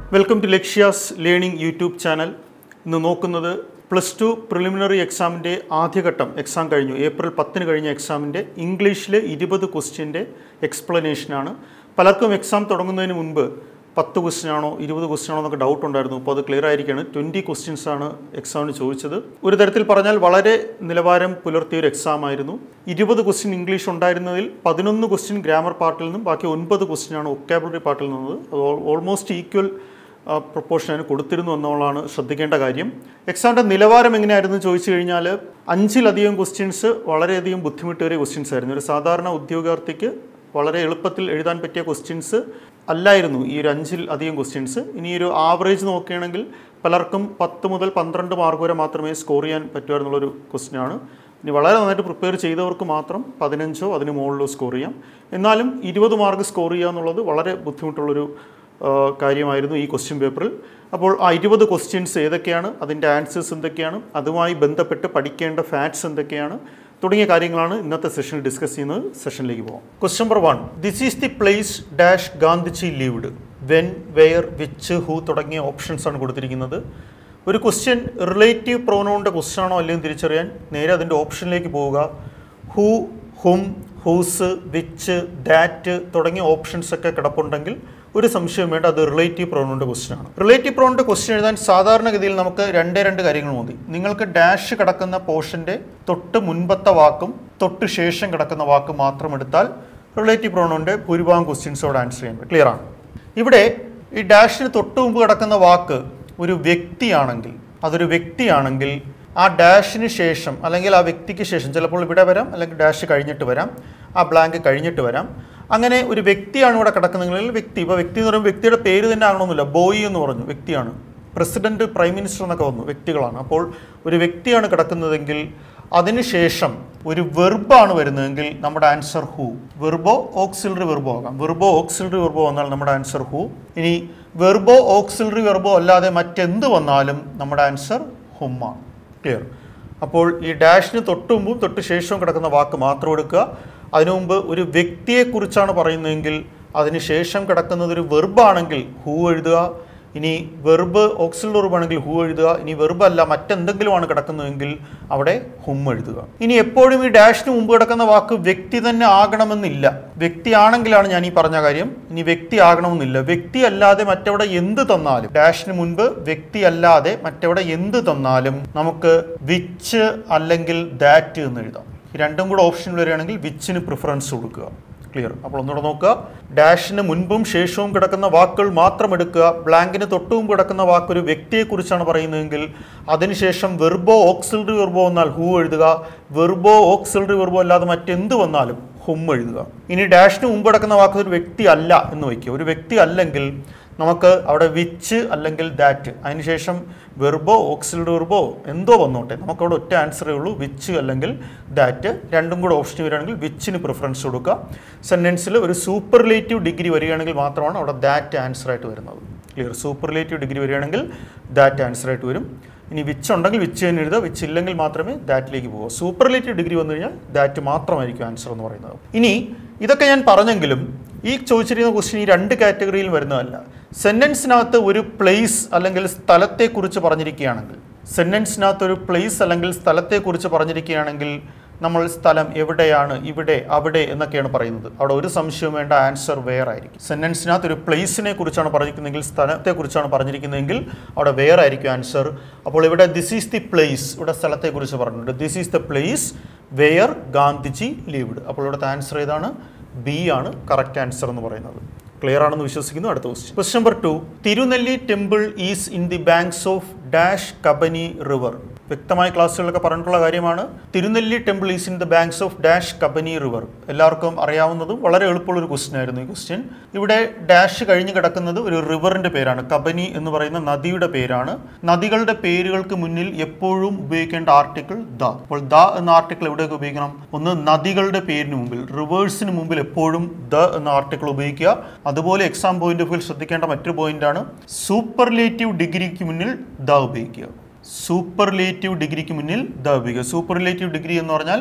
welcome to Lakshya's learning YouTube channel ഇന്ന് നോക്കുന്നത് plus two preliminary എക്സാമിൻ്റെ ആദ്യഘട്ടം എക്സാം കഴിഞ്ഞു ഏപ്രിൽ പത്തിന് കഴിഞ്ഞ എക്സാമിൻ്റെ ഇംഗ്ലീഷിലെ ഇരുപത് ക്വസ്റ്റ്യൻ്റെ എക്സ്പ്ലനേഷനാണ് പലർക്കും എക്സാം തുടങ്ങുന്നതിന് മുൻപ് പത്ത് ക്വസ്റ്റ്യൻ ആണോ ഇരുപത് ക്വസ്റ്റ്യൻ ആണോ എന്നൊക്കെ ഡൗട്ട് ഉണ്ടായിരുന്നു അപ്പോൾ അത് ക്ലിയർ ആയിരിക്കുകയാണ് ട്വൻറ്റി ക്വസ്റ്റ്യൻസ് ആണ് എക്സാമിന് ചോദിച്ചത് ഒരു തരത്തിൽ പറഞ്ഞാൽ വളരെ നിലവാരം പുലർത്തിയ ഒരു എക്സാം ആയിരുന്നു ഇരുപത് ക്വസ്റ്റ്യൻ ഇംഗ്ലീഷ് ഉണ്ടായിരുന്നതിൽ പതിനൊന്ന് ക്വസ്റ്റ്യൻ ഗ്രാമർ പാർട്ടിൽ നിന്നും ബാക്കി ഒൻപത് ക്വസ്റ്റ്യൻ ആണ് ഒക്കാബുലറി പാർട്ടിൽ നിന്നത് അത് ഓൾമോസ്റ്റ് ഈക്വൽ പ്രൊപ്പോർഷൻ അതിന് കൊടുത്തിരുന്നു എന്നുള്ളതാണ് ശ്രദ്ധിക്കേണ്ട കാര്യം എക്സാമിൻ്റെ നിലവാരം എങ്ങനെയായിരുന്നു ചോദിച്ചു കഴിഞ്ഞാൽ അഞ്ചിലധികം ക്വസ്റ്റ്യൻസ് വളരെയധികം ബുദ്ധിമുട്ടേറിയ ക്വസ്റ്റ്യൻസ് ആയിരുന്നു ഒരു സാധാരണ ഉദ്യോഗാർത്ഥിക്ക് വളരെ എളുപ്പത്തിൽ എഴുതാൻ പറ്റിയ ക്വസ്റ്റ്യൻസ് അല്ലായിരുന്നു ഈ ഒരു അഞ്ചിൽ അധികം ക്വസ്റ്റ്യൻസ് ഇനി ഒരു ആവറേജ് നോക്കുകയാണെങ്കിൽ പലർക്കും പത്ത് മുതൽ പന്ത്രണ്ട് മാർക്ക് വരെ മാത്രമേ സ്കോർ ചെയ്യാൻ പറ്റുമായിരുന്നുള്ളൊരു ക്വസ്റ്റ്യനാണ് ഇനി വളരെ നന്നായിട്ട് പ്രിപ്പയർ ചെയ്തവർക്ക് മാത്രം പതിനഞ്ചോ അതിന് മുകളിലോ സ്കോർ ചെയ്യാം എന്നാലും ഇരുപത് മാർക്ക് സ്കോർ ചെയ്യുക എന്നുള്ളത് വളരെ ബുദ്ധിമുട്ടുള്ളൊരു ആ, കാര്യമായിരുന്നു ഈ ക്വസ്റ്റ്യൻ പേപ്പറിൽ അപ്പോൾ ആ ഇരുപത് ക്വസ്റ്റ്യൻസ് ഏതൊക്കെയാണ് അതിൻ്റെ ആൻസേഴ്സ് എന്തൊക്കെയാണ് അതുമായി ബന്ധപ്പെട്ട് പഠിക്കേണ്ട ഫാക്ട്സ് എന്തൊക്കെയാണ് തുടങ്ങിയ കാര്യങ്ങളാണ് ഇന്നത്തെ സെഷനിൽ ഡിസ്കസ് ചെയ്യുന്നത് സെഷനിലേക്ക് പോകാം question number one this is the place dash Gandhiji lived when where which who തുടങ്ങിയ ഓപ്ഷൻസ് ആണ് കൊടുത്തിരിക്കുന്നത് ഒരു ക്വസ്റ്റ്യൻ റിലേറ്റീവ് പ്രോനൗണിൻ്റെ ക്വസ്റ്റ്യൻ ആണോ അല്ലെങ്കിൽ തിരിച്ചറിയാൻ നേരെ അതിൻ്റെ ഓപ്ഷനിലേക്ക് പോവുക who hmm whose which that തുടങ്ങിയ ഓപ്ഷൻസ് ഒക്കെ കിടപ്പുണ്ടെങ്കിൽ ഒരു സംശയം വേണ്ട അത് റിലേറ്റീവ് പ്രോണിൻ്റെ ക്വസ്റ്റ്യൻ ആണ് റിലേറ്റീവ് പ്രോണിൻ്റെ ക്വസ്റ്റ്യൻ എഴുതാൻ സാധാരണഗതിയിൽ നമുക്ക് രണ്ടേ രണ്ട് കാര്യങ്ങൾ മതി നിങ്ങൾക്ക് ഡാഷ് കിടക്കുന്ന പോർഷൻ്റെ തൊട്ട് മുൻപത്തെ വാക്കും തൊട്ട് ശേഷം കിടക്കുന്ന വാക്കും മാത്രം എടുത്താൽ റിലേറ്റീവ് പ്രോണിൻ്റെ ഭൂരിഭാഗം ക്വസ്റ്റ്യൻസോട് ആൻസർ ചെയ്യാൻ പറ്റും ക്ലിയർ ആണ് ഇവിടെ ഈ ഡാഷിന് തൊട്ട് മുമ്പ് കിടക്കുന്ന വാക്ക് ഒരു വ്യക്തിയാണെങ്കിൽ അതൊരു വ്യക്തിയാണെങ്കിൽ ആ ഡാഷിന് ശേഷം അല്ലെങ്കിൽ ആ വ്യക്തിക്ക് ശേഷം ചിലപ്പോൾ ഇവിടെ വരാം അല്ലെങ്കിൽ ഡാഷ് കഴിഞ്ഞിട്ട് വരാം ആ ബ്ലാങ്ക് കഴിഞ്ഞിട്ട് വരാം അങ്ങനെ ഒരു വ്യക്തിയാണ് ഇവിടെ കിടക്കുന്നതെങ്കിൽ വ്യക്തി ഇപ്പോൾ വ്യക്തി എന്ന് പറയുമ്പോൾ വ്യക്തിയുടെ പേര് തന്നെ ആകണമെന്നില്ല ബോയ് എന്ന് പറഞ്ഞു വ്യക്തിയാണ് പ്രസിഡന്റ് പ്രൈം മിനിസ്റ്റർ എന്നൊക്കെ വന്നു വ്യക്തികളാണ് അപ്പോൾ ഒരു വ്യക്തിയാണ് കിടക്കുന്നതെങ്കിൽ അതിനുശേഷം ഒരു വെർബാണ് വരുന്നതെങ്കിൽ നമ്മുടെ ആൻസർ ഹൂ വെർബോ ഓക്സിലറി വെർബോ ആകാം വെർബോ ഓക്സിലറി വെർബോ വന്നാൽ നമ്മുടെ ആൻസർ ഹൂ ഇനി വെർബോ ഓക്സിലറി വെർബോ അല്ലാതെ മറ്റെന്ത് വന്നാലും നമ്മുടെ ആൻസർ ഹുമ്മാണ് ക്ലിയർ അപ്പോൾ ഈ ഡാഷിന് തൊട്ട് മുമ്പും തൊട്ട് ശേഷവും കിടക്കുന്ന വാക്ക് മാത്രം എടുക്കുക അതിനു മുമ്പ് ഒരു വ്യക്തിയെക്കുറിച്ചാണ് പറയുന്നതെങ്കിൽ അതിന് ശേഷം കിടക്കുന്നത് ഒരു വെർബാണെങ്കിൽ ഹൂ എഴുതുക ഇനി വെർബ് ഓക്സിൽ വെർബ് ആണെങ്കിൽ ഹൂ എഴുതുക ഇനി വെർബ് അല്ല മറ്റെന്തെങ്കിലുമാണ് കിടക്കുന്നതെങ്കിൽ അവിടെ ഹും എഴുതുക ഇനി എപ്പോഴും ഈ ഡാഷിന് മുമ്പ് കിടക്കുന്ന വാക്ക് വ്യക്തി തന്നെ ആകണമെന്നില്ല വ്യക്തിയാണെങ്കിലാണ് ഞാൻ ഈ പറഞ്ഞ കാര്യം ഇനി വ്യക്തി ആകണമെന്നില്ല വ്യക്തി അല്ലാതെ മറ്റെവിടെ എന്ത് തന്നാലും ഡാഷിന് മുൻപ് വ്യക്തി അല്ലാതെ മറ്റെവിടെ എന്ത് തന്നാലും നമുക്ക് വിച്ച് അല്ലെങ്കിൽ ദാറ്റ് എന്ന് എഴുതാം ഈ രണ്ടും കൂടെ ഓപ്ഷൻ വരികയാണെങ്കിൽ വിച്ചിന് പ്രിഫറൻസ് കൊടുക്കുക ക്ലിയർ അപ്പോൾ ഒന്നുകൂടെ നോക്കുക ഡാഷിന് മുൻപും ശേഷവും കിടക്കുന്ന വാക്കുകൾ മാത്രം എടുക്കുക ബ്ലാങ്കിന് തൊട്ടും കിടക്കുന്ന വാക്ക് ഒരു വ്യക്തിയെക്കുറിച്ചാണ് പറയുന്നതെങ്കിൽ അതിനുശേഷം വെർബോ ഓക്സിലറി വെർബോ വന്നാൽ ഹൂ എഴുതുക വെർബോ ഓക്സിലറി വെർബോ അല്ലാതെ മറ്റെന്ത് വന്നാലും ഹും എഴുതുക ഇനി ഡാഷിന് മുമ്പ് കിടക്കുന്ന വാക്ക് ഒരു വ്യക്തി അല്ല എന്ന് വയ്ക്കുക ഒരു വ്യക്തി അല്ലെങ്കിൽ നമുക്ക് അവിടെ വിച്ച് അല്ലെങ്കിൽ ദാറ്റ് അതിനുശേഷം വെർബോ ഓക്സിലറി വെർബോ എന്തോ വന്നോട്ടെ നമുക്കവിടെ ഒറ്റ ആൻസറേ ഉള്ളൂ വിച്ച് അല്ലെങ്കിൽ ദാറ്റ് രണ്ടും കൂടെ ഓപ്ഷൻ വരികയാണെങ്കിൽ വിച്ചിന് പ്രിഫറൻസ് കൊടുക്കുക സെൻറ്റൻസിൽ ഒരു സൂപ്പർലേറ്റീവ് ഡിഗ്രി വരികയാണെങ്കിൽ മാത്രമാണ് അവിടെ ദാറ്റ് ആൻസർ ആയിട്ട് വരുന്നത് ക്ലിയർ സൂപ്പർലേറ്റീവ് ഡിഗ്രി വരികയാണെങ്കിൽ ദാറ്റ് ആൻസർ ആയിട്ട് വരും ഇനി വിച്ച് ഉണ്ടെങ്കിൽ വിച്ച് തന്നെ എഴുതുക വിച്ച് ഇല്ലെങ്കിൽ മാത്രമേ ദാറ്റിലേക്ക് പോകൂ സൂപ്പർലേറ്റീവ് ഡിഗ്രി വന്നു കഴിഞ്ഞാൽ ദാറ്റ് മാത്രമായിരിക്കും ആൻസർ എന്ന് പറയുന്നത് ഇനി ഇതൊക്കെ ഞാൻ പറഞ്ഞെങ്കിലും ഈ ചോദിച്ചിരിക്കുന്ന ക്വസ്റ്റ്യൻ ഈ രണ്ട് കാറ്റഗറിയിൽ വരുന്നതല്ല സെൻറ്റൻസിനകത്ത് ഒരു പ്ലേസ് അല്ലെങ്കിൽ സ്ഥലത്തെക്കുറിച്ച് പറഞ്ഞിരിക്കുകയാണെങ്കിൽ സെൻറ്റൻസിനകത്ത് ഒരു പ്ലേസ് അല്ലെങ്കിൽ സ്ഥലത്തെക്കുറിച്ച് പറഞ്ഞിരിക്കുകയാണെങ്കിൽ നമ്മൾ സ്ഥലം എവിടെയാണ് ഇവിടെ അവിടെ എന്നൊക്കെയാണ് പറയുന്നത് അവിടെ ഒരു സംശയവും വേണ്ട ആൻസർ വേറെ ആയിരിക്കും സെൻറ്റൻസിനകത്ത് ഒരു പ്ലേസിനെ കുറിച്ചാണ് പറഞ്ഞിരിക്കുന്നതെങ്കിൽ സ്ഥലത്തെക്കുറിച്ചാണ് പറഞ്ഞിരിക്കുന്നതെങ്കിൽ അവിടെ വേറെ ആയിരിക്കും ആൻസർ അപ്പോൾ ഇവിടെ ദിസ് ഈസ് ദി പ്ലേസ് ഇവിടെ സ്ഥലത്തെക്കുറിച്ച് പറഞ്ഞിട്ടുണ്ട് this is the place where Gandhiji lived അപ്പോൾ ഇവിടുത്തെ ആൻസർ ഏതാണ് ബി ആണ് കറക്റ്റ് ആൻസർ എന്ന് പറയുന്നത് ക്ലിയർ ആണെന്ന് വിശ്വസിക്കുന്നു അടുത്ത question question number two Thirunelli temple is in the banks of dash Kabani river വ്യക്തമായ ക്ലാസ്സുകളിലൊക്കെ പറഞ്ഞിട്ടുള്ള കാര്യമാണ് Thirunelli temple is in the banks of dash Kabani river എല്ലാവർക്കും അറിയാവുന്നതും വളരെ എളുപ്പമുള്ള ഒരു ക്വസ്റ്റ്യൻ ആയിരുന്നു ഈ ക്വസ്റ്റ്യൻ ഇവിടെ ഡാഷ് കഴിഞ്ഞ് കിടക്കുന്നത് ഒരു റിവറിന്റെ പേരാണ് കബനി എന്ന് പറയുന്ന നദിയുടെ പേരാണ് നദികളുടെ പേരുകൾക്ക് മുന്നിൽ എപ്പോഴും ഉപയോഗിക്കേണ്ട ആർട്ടിക്കിൾ ദ അപ്പോൾ ദ എന്ന ആർട്ടിക്കിൾ എവിടെയൊക്കെ ഉപയോഗിക്കണം ഒന്ന് നദികളുടെ പേരിന് മുമ്പിൽ റിവേഴ്സിന് മുമ്പിൽ എപ്പോഴും ദ എന്ന ആർട്ടിക്കിൾ ഉപയോഗിക്കുക അതുപോലെ എക്സാം പോയിന്റ് ഓഫ് വ്യൂ ശ്രദ്ധിക്കേണ്ട മറ്റൊരു പോയിന്റാണ് സൂപ്പർലേറ്റീവ് ഡിഗ്രിക്ക് മുന്നിൽ ദ ഉപയോഗിക്കുക സൂപ്പർലേറ്റീവ് ഡിഗ്രിക്ക് മുന്നിൽ ദ ഉപയോഗിക്കുക സൂപ്പർലേറ്റീവ് ഡിഗ്രി എന്ന് പറഞ്ഞാൽ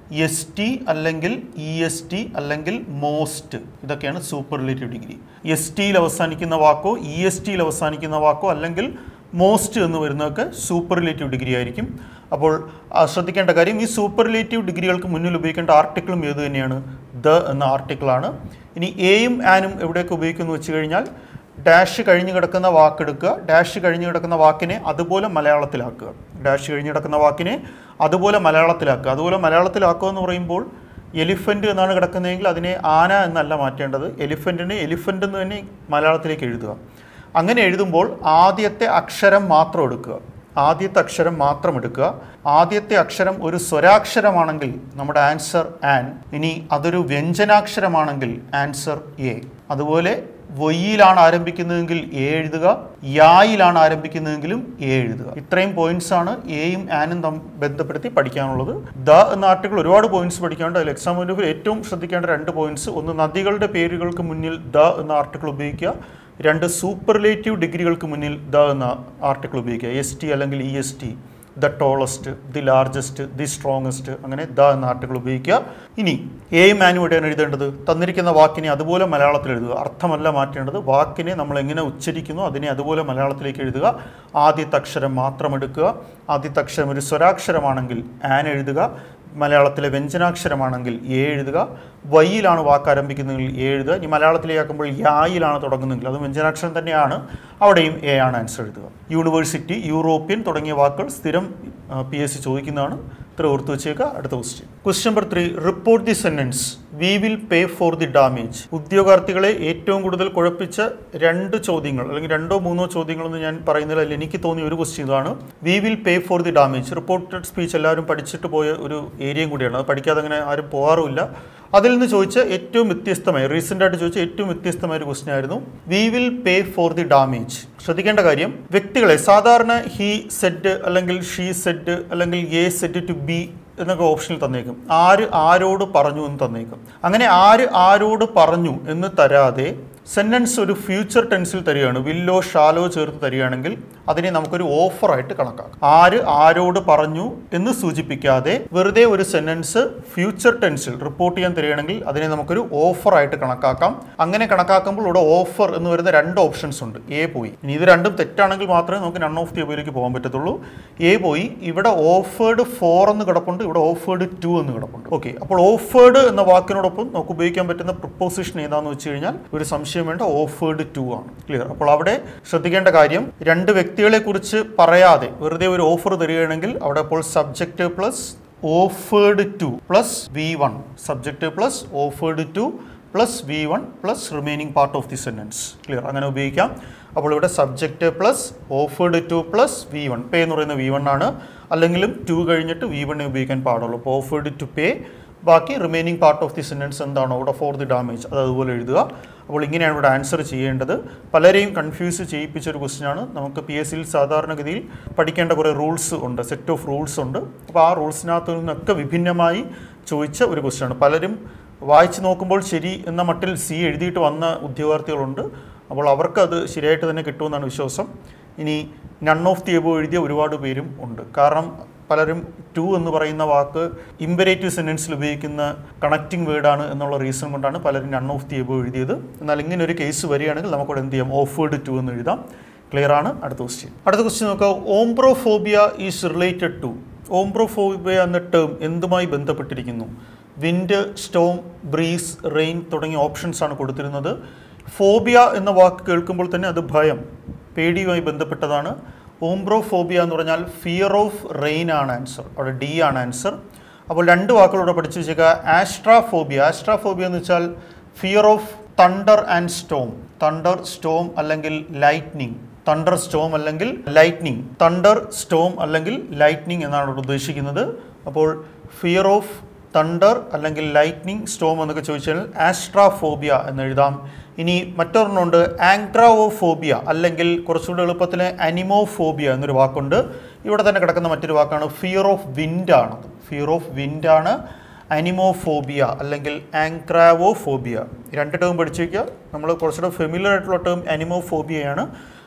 എസ് ടി അല്ലെങ്കിൽ ഇ എസ് ടി അല്ലെങ്കിൽ മോസ്റ്റ് ഇതൊക്കെയാണ് സൂപ്പർലേറ്റീവ് ഡിഗ്രി എസ് ടിയിൽ അവസാനിക്കുന്ന വാക്കോ ഇ എസ് ടിയിൽ അവസാനിക്കുന്ന വാക്കോ അല്ലെങ്കിൽ മോസ്റ്റ് എന്ന് വരുന്നതൊക്കെ സൂപ്പർലേറ്റീവ് ഡിഗ്രി ആയിരിക്കും അപ്പോൾ ആ, ശ്രദ്ധിക്കേണ്ട കാര്യം ഈ സൂപ്പർലേറ്റീവ് ഡിഗ്രികൾക്ക് മുന്നിൽ ഉപയോഗിക്കേണ്ട ആർട്ടിക്കിളും ഏത് തന്നെയാണ് ദ എന്ന ആർട്ടിക്കിളാണ് ഇനി എയും ആനും എവിടെയൊക്കെ ഉപയോഗിക്കുന്നു വെച്ച് കഴിഞ്ഞാൽ ഡാഷ് കഴിഞ്ഞ് കിടക്കുന്ന വാക്കെടുക്കുക ഡാഷ് കഴിഞ്ഞ് കിടക്കുന്ന വാക്കിനെ അതുപോലെ മലയാളത്തിലാക്കുക ഡാഷ് കഴിഞ്ഞ് കിടക്കുന്ന വാക്കിനെ അതുപോലെ മലയാളത്തിലാക്കുക അതുപോലെ മലയാളത്തിലാക്കുക എന്ന് പറയുമ്പോൾ എലിഫൻ്റ് എന്നാണ് കിടക്കുന്നതെങ്കിൽ അതിനെ ആന എന്നല്ല മാറ്റേണ്ടത് എലിഫൻറ്റിനെ എലിഫൻ്റ് എന്ന് തന്നെ മലയാളത്തിലേക്ക് എഴുതുക അങ്ങനെ എഴുതുമ്പോൾ ആദ്യത്തെ അക്ഷരം മാത്രം എടുക്കുക ആദ്യത്തെ അക്ഷരം മാത്രം എടുക്കുക ആദ്യത്തെ അക്ഷരം ഒരു സ്വരാക്ഷരമാണെങ്കിൽ നമ്മുടെ ആൻസർ ആൻ ഇനി അതൊരു വ്യഞ്ജനാക്ഷരമാണെങ്കിൽ ആൻസർ എ അതുപോലെ വൊയ്യിലാണ് ആരംഭിക്കുന്നതെങ്കിൽ എ എഴുതുക യായിലാണ് ആരംഭിക്കുന്നതെങ്കിലും എ എഴുതുക ഇത്രയും പോയിന്റ്സ് ആണ് എയും ആനും തം ബന്ധപ്പെടുത്തി പഠിക്കാനുള്ളത് ദ എന്ന ആർട്ടിക്കിൾ ഒരുപാട് പോയിന്റ്സ് പഠിക്കാനുണ്ട് അതിൽ എക്സാം പോയിന്റ് ഏറ്റവും ശ്രദ്ധിക്കേണ്ട രണ്ട് പോയിന്റ്സ് ഒന്ന് നദികളുടെ പേരുകൾക്ക് മുന്നിൽ ദ എന്ന ആർട്ടിക്കിൾ ഉപയോഗിക്കുക രണ്ട് സൂപ്പർലേറ്റീവ് ഡിഗ്രികൾക്ക് മുന്നിൽ ദ എന്ന ആർട്ടിക്കിൾ ഉപയോഗിക്കുക എസ് ടി അല്ലെങ്കിൽ E S T the tallest the largest the strongest അങ്ങനെ ദ എന്ന ആർട്ടിക്കിൾ ഉപയോഗിക്കുക ഇനി എയും മാനും എവിടെയാണ് എഴുതേണ്ടത് തന്നിരിക്കുന്ന വാക്കിനെ അതുപോലെ മലയാളത്തിൽ എഴുതുക അർത്ഥമല്ല മാറ്റേണ്ടത് വാക്കിനെ നമ്മൾ എങ്ങനെ ഉച്ചരിക്കുന്നു അതിനെ അതുപോലെ മലയാളത്തിലേക്ക് എഴുതുക ആദ്യത്തെ അക്ഷരം മാത്രം എടുക്കുക ആദ്യത്തെ അക്ഷരം ഒരു സ്വരാക്ഷരമാണെങ്കിൽ ആൻ എഴുതുക മലയാളത്തിലെ വ്യഞ്ജനാക്ഷരമാണെങ്കിൽ എ എഴുതുക വൈയിലാണ് വാക്ക് ആരംഭിക്കുന്നതെങ്കിൽ എ എഴുതുക ഇനി മലയാളത്തിലേക്കാക്കുമ്പോൾ യായിലാണ് തുടങ്ങുന്നതെങ്കിൽ അത് വ്യഞ്ജനാക്ഷരം തന്നെയാണ് അവിടെയും എ ആണ് ആൻസർ എഴുതുക യൂണിവേഴ്സിറ്റി യൂറോപ്യൻ തുടങ്ങിയ വാക്കുകൾ സ്ഥിരം പി എസ് സി ചോദിക്കുന്നതാണ് ഇത്ര ഓർത്ത് വെച്ചേക്കുക അടുത്ത question question number three report the sentence we will pay for the damage ഉദ്യോഗാർത്ഥികളെ ഏറ്റവും കൂടുതൽ കുഴപ്പിച്ച രണ്ട് ചോദ്യങ്ങൾ അല്ലെങ്കിൽ രണ്ടോ മൂന്നോ ചോദ്യങ്ങളെന്ന് ഞാൻ പറയുന്നില്ല അതിൽ എനിക്ക് തോന്നിയ ഒരു ക്വസ്റ്റ്യൻ ഇതാണ് we will pay for the damage reported speech എല്ലാവരും പഠിച്ചിട്ട് പോയ ഒരു ഏരിയയും കൂടിയാണ് അത് പഠിക്കാതെ അങ്ങനെ ആരും പോകാറുമില്ല അതിൽ നിന്ന് ചോദിച്ച ഏറ്റവും വ്യത്യസ്തമായ റീസെൻ്റ് ആയിട്ട് ചോദിച്ച ഏറ്റവും വ്യത്യസ്തമായ ഒരു ക്വസ്റ്റ്യൻ ആയിരുന്നു we will pay for the damage ശ്രദ്ധിക്കേണ്ട കാര്യം വ്യക്തികളെ സാധാരണ ഹി സെറ്റ് അല്ലെങ്കിൽ ഷീ സെറ്റ് അല്ലെങ്കിൽ എ സെറ്റ് ടു ബി എന്നൊക്കെ ഓപ്ഷനിൽ തന്നേക്കും ആര് ആരോട് പറഞ്ഞു എന്ന് തന്നേക്കും അങ്ങനെ ആര് ആരോട് പറഞ്ഞു എന്ന് തരാതെ സെൻറ്റൻസ് ഒരു ഫ്യൂച്ചർ ടെൻസിൽ തരികയാണ് വില്ലോ ഷാലോ ചേർത്ത് തരികയാണെങ്കിൽ അതിനെ നമുക്കൊരു ഓഫറായിട്ട് കണക്കാക്കാം ആര് ആരോട് പറഞ്ഞു എന്ന് സൂചിപ്പിക്കാതെ വെറുതെ ഒരു സെൻറ്റൻസ് ഫ്യൂച്ചർ ടെൻസിൽ റിപ്പോർട്ട് ചെയ്യാൻ തരികയാണെങ്കിൽ അതിനെ നമുക്കൊരു ഓഫറായിട്ട് കണക്കാക്കാം അങ്ങനെ കണക്കാക്കുമ്പോൾ ഇവിടെ ഓഫർ എന്ന് വരുന്ന രണ്ട് ഓപ്ഷൻസ് ഉണ്ട് എ പോയി ഇനി ഇത് രണ്ടും തെറ്റാണെങ്കിൽ മാത്രമേ നമുക്ക് നൺ ഓഫ് ദി എബോയിലേക്ക് പോകാൻ പറ്റത്തുള്ളൂ എ പോയി ഇവിടെ ഓഫേർഡ് ഫോർ എന്ന് കിടപ്പുണ്ട് ഇവിടെ ഓഫേർഡ് ടു എന്ന് കിടപ്പുണ്ട് ഓക്കെ അപ്പോൾ ഓഫേർഡ് എന്ന വാക്കിനോടൊപ്പം നമുക്ക് ഉപയോഗിക്കാൻ പറ്റുന്ന പ്രപ്പോസിഷൻ ഏതാണെന്ന് വെച്ച് കഴിഞ്ഞാൽ ഒരു സംശയം വേണ്ട ഓഫേർഡ് ടു ആണ് ക്ലിയർ അപ്പോൾ അവിടെ ശ്രദ്ധിക്കേണ്ട കാര്യം രണ്ട് വ്യക്തികളെ കുറിച്ച് പറയാതെ വെറുതെ ഒരു ഓഫർ തരികയാണെങ്കിൽ അവിടെ അപ്പോൾ subject plus offered to plus V one subject plus offered to plus V one plus remaining part of the sentence clear അങ്ങനെ ഉപയോഗിക്കാം അപ്പോൾ ഇവിടെ subject plus offered to plus V one pay എന്ന് പറയുന്ന വി വൺ ആണ് അല്ലെങ്കിലും to കഴിഞ്ഞിട്ട് V വണ്ണെ ഉപയോഗിക്കാൻ പാടുള്ളൂ അപ്പോൾ ഓഫേർഡ് ടു പേ ബാക്കി remaining part of the sentence എന്താണോ ഇവിടെ ഫോർ ദി ഡാമേജ് അത് അതുപോലെ എഴുതുക അപ്പോൾ ഇങ്ങനെയാണ് ഇവിടെ ആൻസർ ചെയ്യേണ്ടത് പലരെയും കൺഫ്യൂസ് ചെയ്യിപ്പിച്ച ഒരു ക്വസ്റ്റ്യൻ ആണ് നമുക്ക് പി എസ് സിയിൽ സാധാരണഗതിയിൽ പഠിക്കേണ്ട കുറേ റൂൾസ് ഉണ്ട് സെറ്റ് ഓഫ് റൂൾസ് ഉണ്ട് അപ്പോൾ ആ റൂൾസിനകത്ത് നിന്നൊക്കെ വിഭിന്നമായി ചോദിച്ച ഒരു ക്വസ്റ്റ്യൻ ആണ് പലരും വായിച്ച് നോക്കുമ്പോൾ ശരി എന്ന മട്ടിൽ സി എഴുതിയിട്ട് വന്ന ഉദ്യോഗാർത്ഥികളുണ്ട് അപ്പോൾ അവർക്ക് അത് ശരിയായിട്ട് തന്നെ കിട്ടുമെന്നാണ് വിശ്വാസം ഇനി നൺ ഓഫ് ദി എബോ എഴുതിയ ഒരുപാട് പേരും ഉണ്ട് കാരണം പലരും ടു എന്ന് പറയുന്ന വാക്ക് ഇമ്പരേറ്റീവ് സെൻറ്റൻസിൽ ഉപയോഗിക്കുന്ന കണക്റ്റിംഗ് വേർഡാണ് എന്നുള്ള റീസൺ കൊണ്ടാണ് പലരും നൺ ഓഫ് ദി എബോ എഴുതിയത് എന്നാൽ ഇങ്ങനെ ഒരു കേസ് വരികയാണെങ്കിൽ നമുക്കിവിടെ എന്ത് ചെയ്യാം ഓഫേർഡ് ടു എന്ന് എഴുതാം ക്ലിയർ ആണ് അടുത്ത ക്വസ്റ്റ്യൻ അടുത്ത ക്വസ്റ്റ്യൻ നോക്കുക ombrophobia is related to ombrophobia എന്ന ടേം എന്തുമായി ബന്ധപ്പെട്ടിരിക്കുന്നു വിൻഡ് സ്റ്റോം ബ്രീസ് റെയിൻ തുടങ്ങിയ ഓപ്ഷൻസ് ആണ് കൊടുത്തിരുന്നത് ഫോബിയ എന്ന വാക്ക് കേൾക്കുമ്പോൾ തന്നെ അത് ഭയം പേടിയുമായി ബന്ധപ്പെട്ടതാണ് ഓംബ്രോഫോബിയ എന്ന് പറഞ്ഞാൽ ഫിയർ ഓഫ് റെയിൻ ആണ് ആൻസർ അവിടെ ഡി ആണ് ആൻസർ അപ്പോൾ രണ്ട് വാക്കുകളൂടെ പഠിച്ചു വെച്ചേക്കുക ആസ്ട്രാഫോബിയ ആസ്ട്രാഫോബിയ എന്ന് വെച്ചാൽ fear of thunder and storm thunder storm അല്ലെങ്കിൽ ലൈറ്റ്നിങ് തണ്ടർ സ്റ്റോം അല്ലെങ്കിൽ ലൈറ്റ്നിങ് തണ്ടർ സ്റ്റോം അല്ലെങ്കിൽ ലൈറ്റ്നിങ് എന്നാണ് ഇവിടെ ഉദ്ദേശിക്കുന്നത് അപ്പോൾ ഫിയർ ഓഫ് തണ്ടർ അല്ലെങ്കിൽ ലൈറ്റ്നിങ് സ്റ്റോം എന്നൊക്കെ ചോദിച്ചാൽ ആസ്ട്രാഫോബിയ എന്ന് എഴുതാം ഇനി മറ്റൊരെണ്ണമുണ്ട് ആങ്ക്രാവോഫോബിയ അല്ലെങ്കിൽ കുറച്ചുകൂടി എളുപ്പത്തിൽ അനിമോഫോബിയ എന്നൊരു വാക്കുണ്ട് ഇവിടെ തന്നെ കിടക്കുന്ന മറ്റൊരു വാക്കാണ് ഫിയർ ഓഫ് വിൻഡ് ആണ് ഫിയർ ഓഫ് വിൻഡ് ആണ് അനിമോഫോബിയ അല്ലെങ്കിൽ ആങ്ക്രാവോഫോബിയ രണ്ട് ടേം പഠിച്ചു വയ്ക്കുക നമ്മൾ കുറച്ചുകൂടെ ഫെമിലർ ആയിട്ടുള്ള ടേം അനിമോഫോബിയയാണ്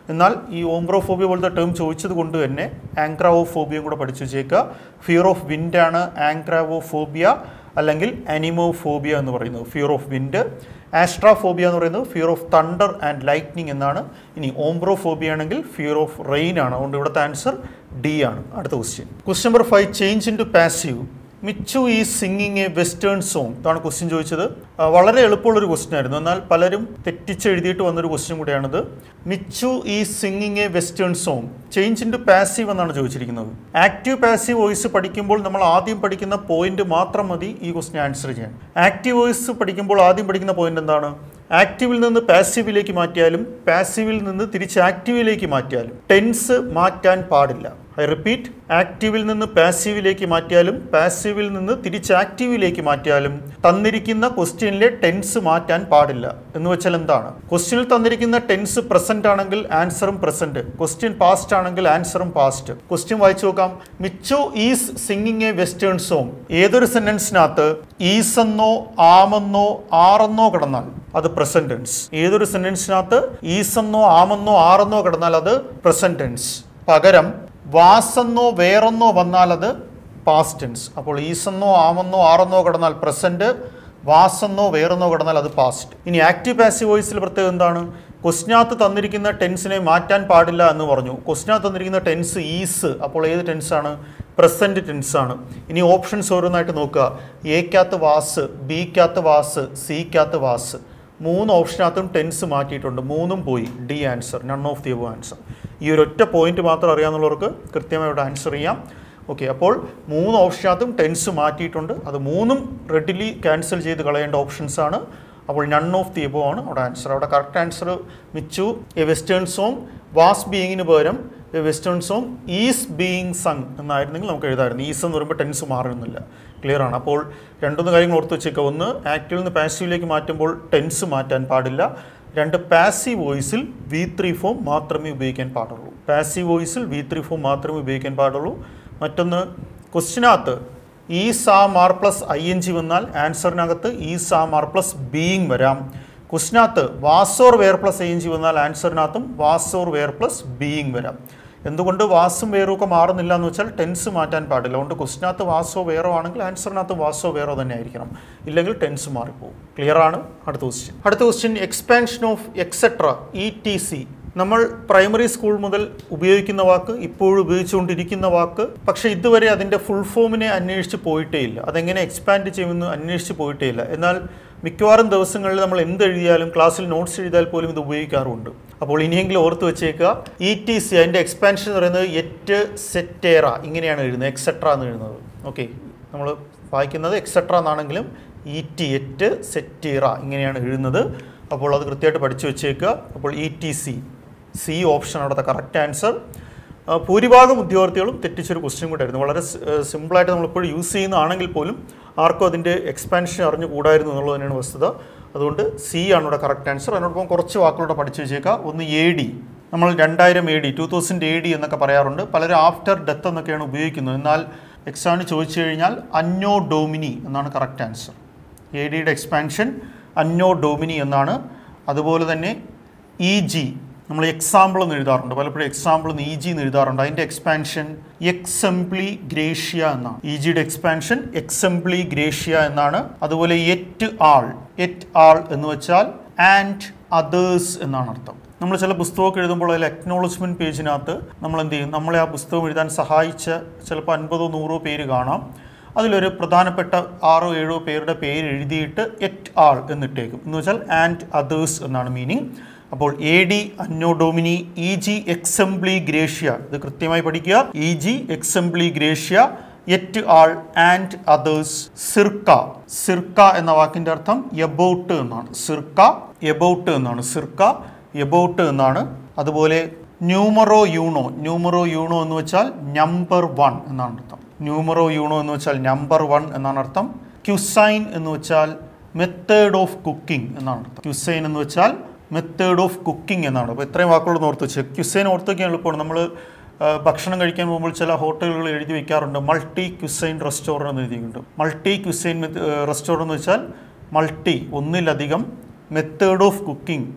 എന്നാൽ ഈ ഓംബ്രോഫോബിയ പോലത്തെ ടേം ചോദിച്ചത് കൊണ്ട് തന്നെ ആങ്ക്രാവോഫോബിയയും കൂടെ പഠിച്ചു വെച്ചേക്കുക ഫിയർ ഓഫ് വിൻഡാണ് ആങ്ക്രാവോഫോബിയ അല്ലെങ്കിൽ അനിമോഫോബിയ എന്ന് പറയുന്നത് ഫിയർ ഓഫ് വിൻഡ് ആസ്ട്രാഫോബിയ എന്ന് പറയുന്നത് fear of thunder and lightning എന്നാണ് ഇനി ഓംബ്രോഫോബിയ ആണെങ്കിൽ ഫിയർ ഓഫ് റെയിൻ ആണ് അതുകൊണ്ട് ഇവിടുത്തെ ആൻസർ ഡി ആണ് അടുത്ത question question number five change into passive മിച്ചു ഈ സിംഗിങ് എ വെസ്റ്റേൺ സോങ് ഇതാണ് ക്വസ്റ്റ്യൻ ചോദിച്ചത് ആ, വളരെ എളുപ്പമുള്ളൊരു ക്വസ്റ്റ്യൻ ആയിരുന്നു എന്നാൽ പലരും തെറ്റിച്ചെഴുതിയിട്ട് വന്നൊരു ക്വസ്റ്റ്യൻ കൂടെയാണിത് മിച്ചു ഈ singing a western song change into passive എന്നാണ് ചോദിച്ചിരിക്കുന്നത് ആക്റ്റീവ് പാസീവ് വോയിസ് പഠിക്കുമ്പോൾ നമ്മൾ ആദ്യം പഠിക്കുന്ന പോയിന്റ് മാത്രം മതി ഈ ക്വസ്റ്റ്യൻ ആൻസർ ചെയ്യാൻ ആക്റ്റീവ് വോയിസ് പഠിക്കുമ്പോൾ ആദ്യം പഠിക്കുന്ന പോയിന്റ് എന്താണ് ആക്റ്റീവിൽ നിന്ന് പാസീവിലേക്ക് മാറ്റിയാലും പാസീവിൽ നിന്ന് തിരിച്ച് ആക്റ്റീവിലേക്ക് മാറ്റിയാലും ടെൻസ് മാറ്റാൻ പാടില്ല ഐ റിപ്പീറ്റ് ആക്റ്റീവിൽ നിന്ന് പാസീവിലേക്ക് മാറ്റിയാലും പാസീവിൽ നിന്ന് തിരിച്ച് ആക്റ്റീവിലേക്ക് മാറ്റിയാലും തന്നിരിക്കുന്ന ക്വസ്റ്റ്യനിലെ ടെൻസ് മാറ്റാൻ പാടില്ല എന്ന് വെച്ചാൽ എന്താണ് ക്വസ്റ്റ്യനിൽ തന്നിരിക്കുന്ന ടെൻസ് പ്രസന്റ് ആണെങ്കിൽ ആൻസറും പ്രസന്റ് ക്വസ്റ്റ്യൻ പാസ്റ്റ് ആണെങ്കിൽ ആൻസറും പാസ്റ്റ് ക്വസ്റ്റ്യൻ വായിച്ചു നോക്കാം മിച്ചോ is singing a western song ഏതൊരു സെന്റൻസിനകത്ത് ഈസ് എന്നോ ആമെന്നോ ആറെന്നോ കിടന്നാൽ അത് പ്രസന്റ് ടെൻസ് ഏതൊരു സെന്റൻസിനകത്ത് ഈസ് എന്നോ ആമെന്നോ ആറെന്നോ കിടന്നാൽ അത് പ്രസന്റ് ടെൻസ് പകരം വാസെന്നോ വേറെന്നോ വന്നാൽ അത് പാസ്റ്റ് ടെൻസ് അപ്പോൾ ഈസെന്നോ ആമെന്നോ ആറെന്നോ കിടന്നാൽ പ്രസന്റ് വാസെന്നോ വേറെന്നോ കിടന്നാൽ അത് പാസ്റ്റ് ഇനി ആക്റ്റീവ് പാസീവ് വോയിസിൽ പ്രത്യേകം എന്താണ് ക്വസ്റ്റിനകത്ത് തന്നിരിക്കുന്ന ടെൻസിനെ മാറ്റാൻ പാടില്ല എന്ന് പറഞ്ഞു ക്വസ്റ്റിനകത്ത് തന്നിരിക്കുന്ന ടെൻസ് ഈസ് അപ്പോൾ ഏത് ടെൻസാണ് പ്രസന്റ് ടെൻസ് ആണ് ഇനി ഓപ്ഷൻസ് ഓരോന്നായിട്ട് നോക്കുക എക്കകത്ത് വാസ് ബിക്കകത്ത് വാസ് സിക്കകത്ത് വാസ് മൂന്ന് ഓപ്ഷനകത്തും ടെൻസ് മാറ്റിയിട്ടുണ്ട് മൂന്നും പോയി D answer none of the above answer ഈ ഒരു ഒറ്റ പോയിന്റ് മാത്രം അറിയാവുന്നവർക്ക് കൃത്യമായി ഇവിടെ ആൻസർ ചെയ്യാം ഓക്കെ അപ്പോൾ മൂന്ന് ഓപ്ഷനകത്തും ടെൻസ് മാറ്റിയിട്ടുണ്ട് അത് മൂന്നും റെഡിലി ക്യാൻസൽ ചെയ്ത് കളയേണ്ട ഓപ്ഷൻസ് ആണ് അപ്പോൾ നൺ ഓഫ് ദി എബോ ആണ് അവിടെ ആൻസർ അവിടെ കറക്റ്റ് ആൻസർ മിച്ചു എ വെസ്റ്റേൺ സോങ് വാസ് ബീയിങ്ങിന് പകരം a western song is being sung എന്നായിരുന്നെങ്കിൽ നമുക്ക് എഴുതാമായിരുന്നു ഈസ് എന്ന് പറയുമ്പോൾ ടെൻസ് മാറുന്നില്ല ക്ലിയർ ആണ് അപ്പോൾ രണ്ടൊന്ന് കാര്യങ്ങൾ ഓർത്ത് വെച്ചേക്കുക ഒന്ന് ആക്റ്റീവിൽ നിന്ന് പാസീവിലേക്ക് മാറ്റുമ്പോൾ ടെൻസ് മാറ്റാൻ പാടില്ല രണ്ട് പാസീവ് വോയിസിൽ വി ത്രീ ഫോം മാത്രമേ ഉപയോഗിക്കാൻ പാടുള്ളൂ പാസീവ് വോയിസിൽ വി ത്രീ ഫോം മാത്രമേ ഉപയോഗിക്കാൻ പാടുള്ളൂ മറ്റൊന്ന് ക്വസ്റ്റിനകത്ത് is am are plus I N G വന്നാൽ ആൻസറിനകത്ത് is am are plus being വരാം ക്വസ്റ്റിനകത്ത് was or were plus I N G വന്നാൽ ആൻസറിനകത്തും വാസോർ വെയർ പ്ലസ് ബീയിങ് വരാം എന്തുകൊണ്ട് വാസും വേറും ഒക്കെ മാറുന്നില്ല എന്ന് വെച്ചാൽ ടെൻസ് മാറ്റാൻ പാടില്ല അതുകൊണ്ട് ക്വസ്റ്റിനകത്ത് വാസോ വേറോ ആണെങ്കിൽ ആൻസറിനകത്ത് വാസോ വേറോ തന്നെ ആയിരിക്കണം ഇല്ലെങ്കിൽ ടെൻസ് മാറിപ്പോകും ക്ലിയർ ആണ് അടുത്ത ക്വസ്റ്റ്യൻ അടുത്ത question expansion of etcetera E T C നമ്മൾ പ്രൈമറി സ്കൂൾ മുതൽ ഉപയോഗിക്കുന്ന വാക്ക് ഇപ്പോഴും ഉപയോഗിച്ചുകൊണ്ടിരിക്കുന്ന വാക്ക് പക്ഷേ ഇതുവരെ അതിൻ്റെ ഫുൾ ഫോമിനെ അന്വേഷിച്ച് പോയിട്ടേ ഇല്ല അതെങ്ങനെ എക്സ്പാൻഡ് ചെയ്യുമെന്ന് അന്വേഷിച്ച് പോയിട്ടേ ഇല്ല എന്നാൽ മിക്കവാറും ദിവസങ്ങളിൽ നമ്മൾ എന്ത് എഴുതിയാലും ക്ലാസ്സിൽ നോട്ട്സ് എഴുതിയാൽ പോലും ഇത് ഉപയോഗിക്കാറുണ്ട് അപ്പോൾ ഇനിയെങ്കിലും ഓർത്ത് വെച്ചേക്കുക ഇ ടി സി അതിൻ്റെ എക്സ്പാൻഷൻ എന്ന് പറയുന്നത് എറ്റ് സെറ്റേറ ഇങ്ങനെയാണ് എഴുതുന്നത് എക്സെട്ര എന്ന് എഴുതുന്നത് ഓക്കെ നമ്മൾ വായിക്കുന്നത് എക്സെട്ര എന്നാണെങ്കിലും ഇ ടി എറ്റ് സെറ്റീറ ഇങ്ങനെയാണ് എഴുതുന്നത് അപ്പോൾ അത് കൃത്യമായിട്ട് പഠിച്ചു വെച്ചേക്കുക അപ്പോൾ E T C C option അവിടുത്തെ കറക്റ്റ് ആൻസർ ആ, ഭൂരിഭാഗം ഉദ്യോഗാർത്ഥികളും തെറ്റിച്ചൊരു ക്വസ്റ്റ്യൻ കൂടെ ആയിരുന്നു വളരെ സിമ്പിളായിട്ട് നമ്മളിപ്പോൾ യൂസ് ചെയ്യുന്നതാണെങ്കിൽ പോലും ആർക്കും അതിൻ്റെ എക്സ്പാൻഷൻ അറിഞ്ഞു കൂടായിരുന്നു എന്നുള്ളത് തന്നെയാണ് വസ്തുത അതുകൊണ്ട് സി ആണ് ഇവിടെ കറക്റ്റ് ആൻസർ അതിനോടൊപ്പം കുറച്ച് വാക്കുകളുടെ പഠിച്ചു വെച്ചേക്കാം ഒന്ന് എ ഡി നമ്മൾ രണ്ടായിരം A D two thousand A D എന്നൊക്കെ പറയാറുണ്ട് പലരും ആഫ്റ്റർ ഡെത്ത് എന്നൊക്കെയാണ് ഉപയോഗിക്കുന്നത് എന്നാൽ എക്സാമിന് ചോദിച്ചു കഴിഞ്ഞാൽ അന്നോ ഡോമിനി എന്നാണ് കറക്റ്റ് ആൻസർ എ ഡിയുടെ എക്സ്പാൻഷൻ അന്നോ ഡോമിനി എന്നാണ് അതുപോലെ തന്നെ ഇ ജി നമ്മൾ എക്സാമ്പിൾ എന്ന് എഴുതാറുണ്ട് പലപ്പോഴും എക്സാമ്പിൾ എന്ന് ഇ ജി എന്ന് എഴുതാറുണ്ട് അതിൻ്റെ എക്സ്പാൻഷൻ എക്സംപ്ലി ഗ്രേഷ്യ എന്നാണ് ഇ ജിയുടെ എക്സ്പാൻഷൻ എക്സംപ്ലി ഗ്രേഷ്യ എന്നാണ് അതുപോലെ എറ്റ് ആൾ എറ്റ് ആൾ എന്ന് വെച്ചാൽ ആൻഡ് അതേഴ്സ് എന്നാണ് അർത്ഥം നമ്മൾ ചില പുസ്തകമൊക്കെ എഴുതുമ്പോൾ അതിൽ അക്നോളജ്മെൻറ്റ് പേജിനകത്ത് നമ്മൾ എന്ത് ചെയ്യും നമ്മളെ ആ പുസ്തകം എഴുതാൻ സഹായിച്ച ചിലപ്പോൾ അൻപതോ നൂറോ പേര് കാണാം അതിലൊരു പ്രധാനപ്പെട്ട ആറോ ഏഴോ പേരുടെ പേര് എഴുതിയിട്ട് എറ്റ് ആൾ എന്നിട്ടേക്കും എന്ന് വെച്ചാൽ ആൻഡ് അതേഴ്സ് എന്നാണ് മീനിങ് അപ്പോൾ A D anno domini E G exempli gratia ഇത് കൃത്യമായി പഠിക്കുക E G exempli gratia et al and others circa circa എന്ന വാക്കിൻ്റെ അർത്ഥം എബൌട്ട് എന്നാണ് സിർക്ക എബൌട്ട് എന്നാണ് സിർക്ക എബൌട്ട് എന്നാണ് അതുപോലെ ന്യൂമറോ യൂണോ ന്യൂമറോ യൂണോ എന്ന് വെച്ചാൽ നമ്പർ വൺ എന്നാണ് അർത്ഥം ന്യൂമറോ യൂണോ എന്ന് വെച്ചാൽ നമ്പർ വൺ എന്നാണ് അർത്ഥം ക്യുസൈൻ എന്ന് വെച്ചാൽ മെത്തേഡ് ഓഫ് കുക്കിംഗ് എന്നാണ് അർത്ഥം ക്യുസൈൻ എന്ന് വെച്ചാൽ മെത്തേഡ് ഓഫ് കുക്കിംഗ് എന്നാണ് അപ്പോൾ ഇത്രയും വാക്കുകളൊന്ന് ഓർത്ത് വെച്ച് ക്യുസൈൻ ഓർത്ത് വയ്ക്കാൻ എളുപ്പമാണ് നമ്മൾ ഭക്ഷണം കഴിക്കാൻ പോകുമ്പോൾ ചില ഹോട്ടലുകൾ എഴുതി വെക്കാറുണ്ട് മൾട്ടി ക്യുസൈൻ റെസ്റ്റോറൻറ്റ് എന്ന് എഴുതിയിട്ടുണ്ട് മൾട്ടി ക്യുസൈൻ റെസ്റ്റോറൻറ്റ് എന്ന് വെച്ചാൽ മൾട്ടി ഒന്നിലധികം മെത്തേഡ് ഓഫ് കുക്കിംഗ്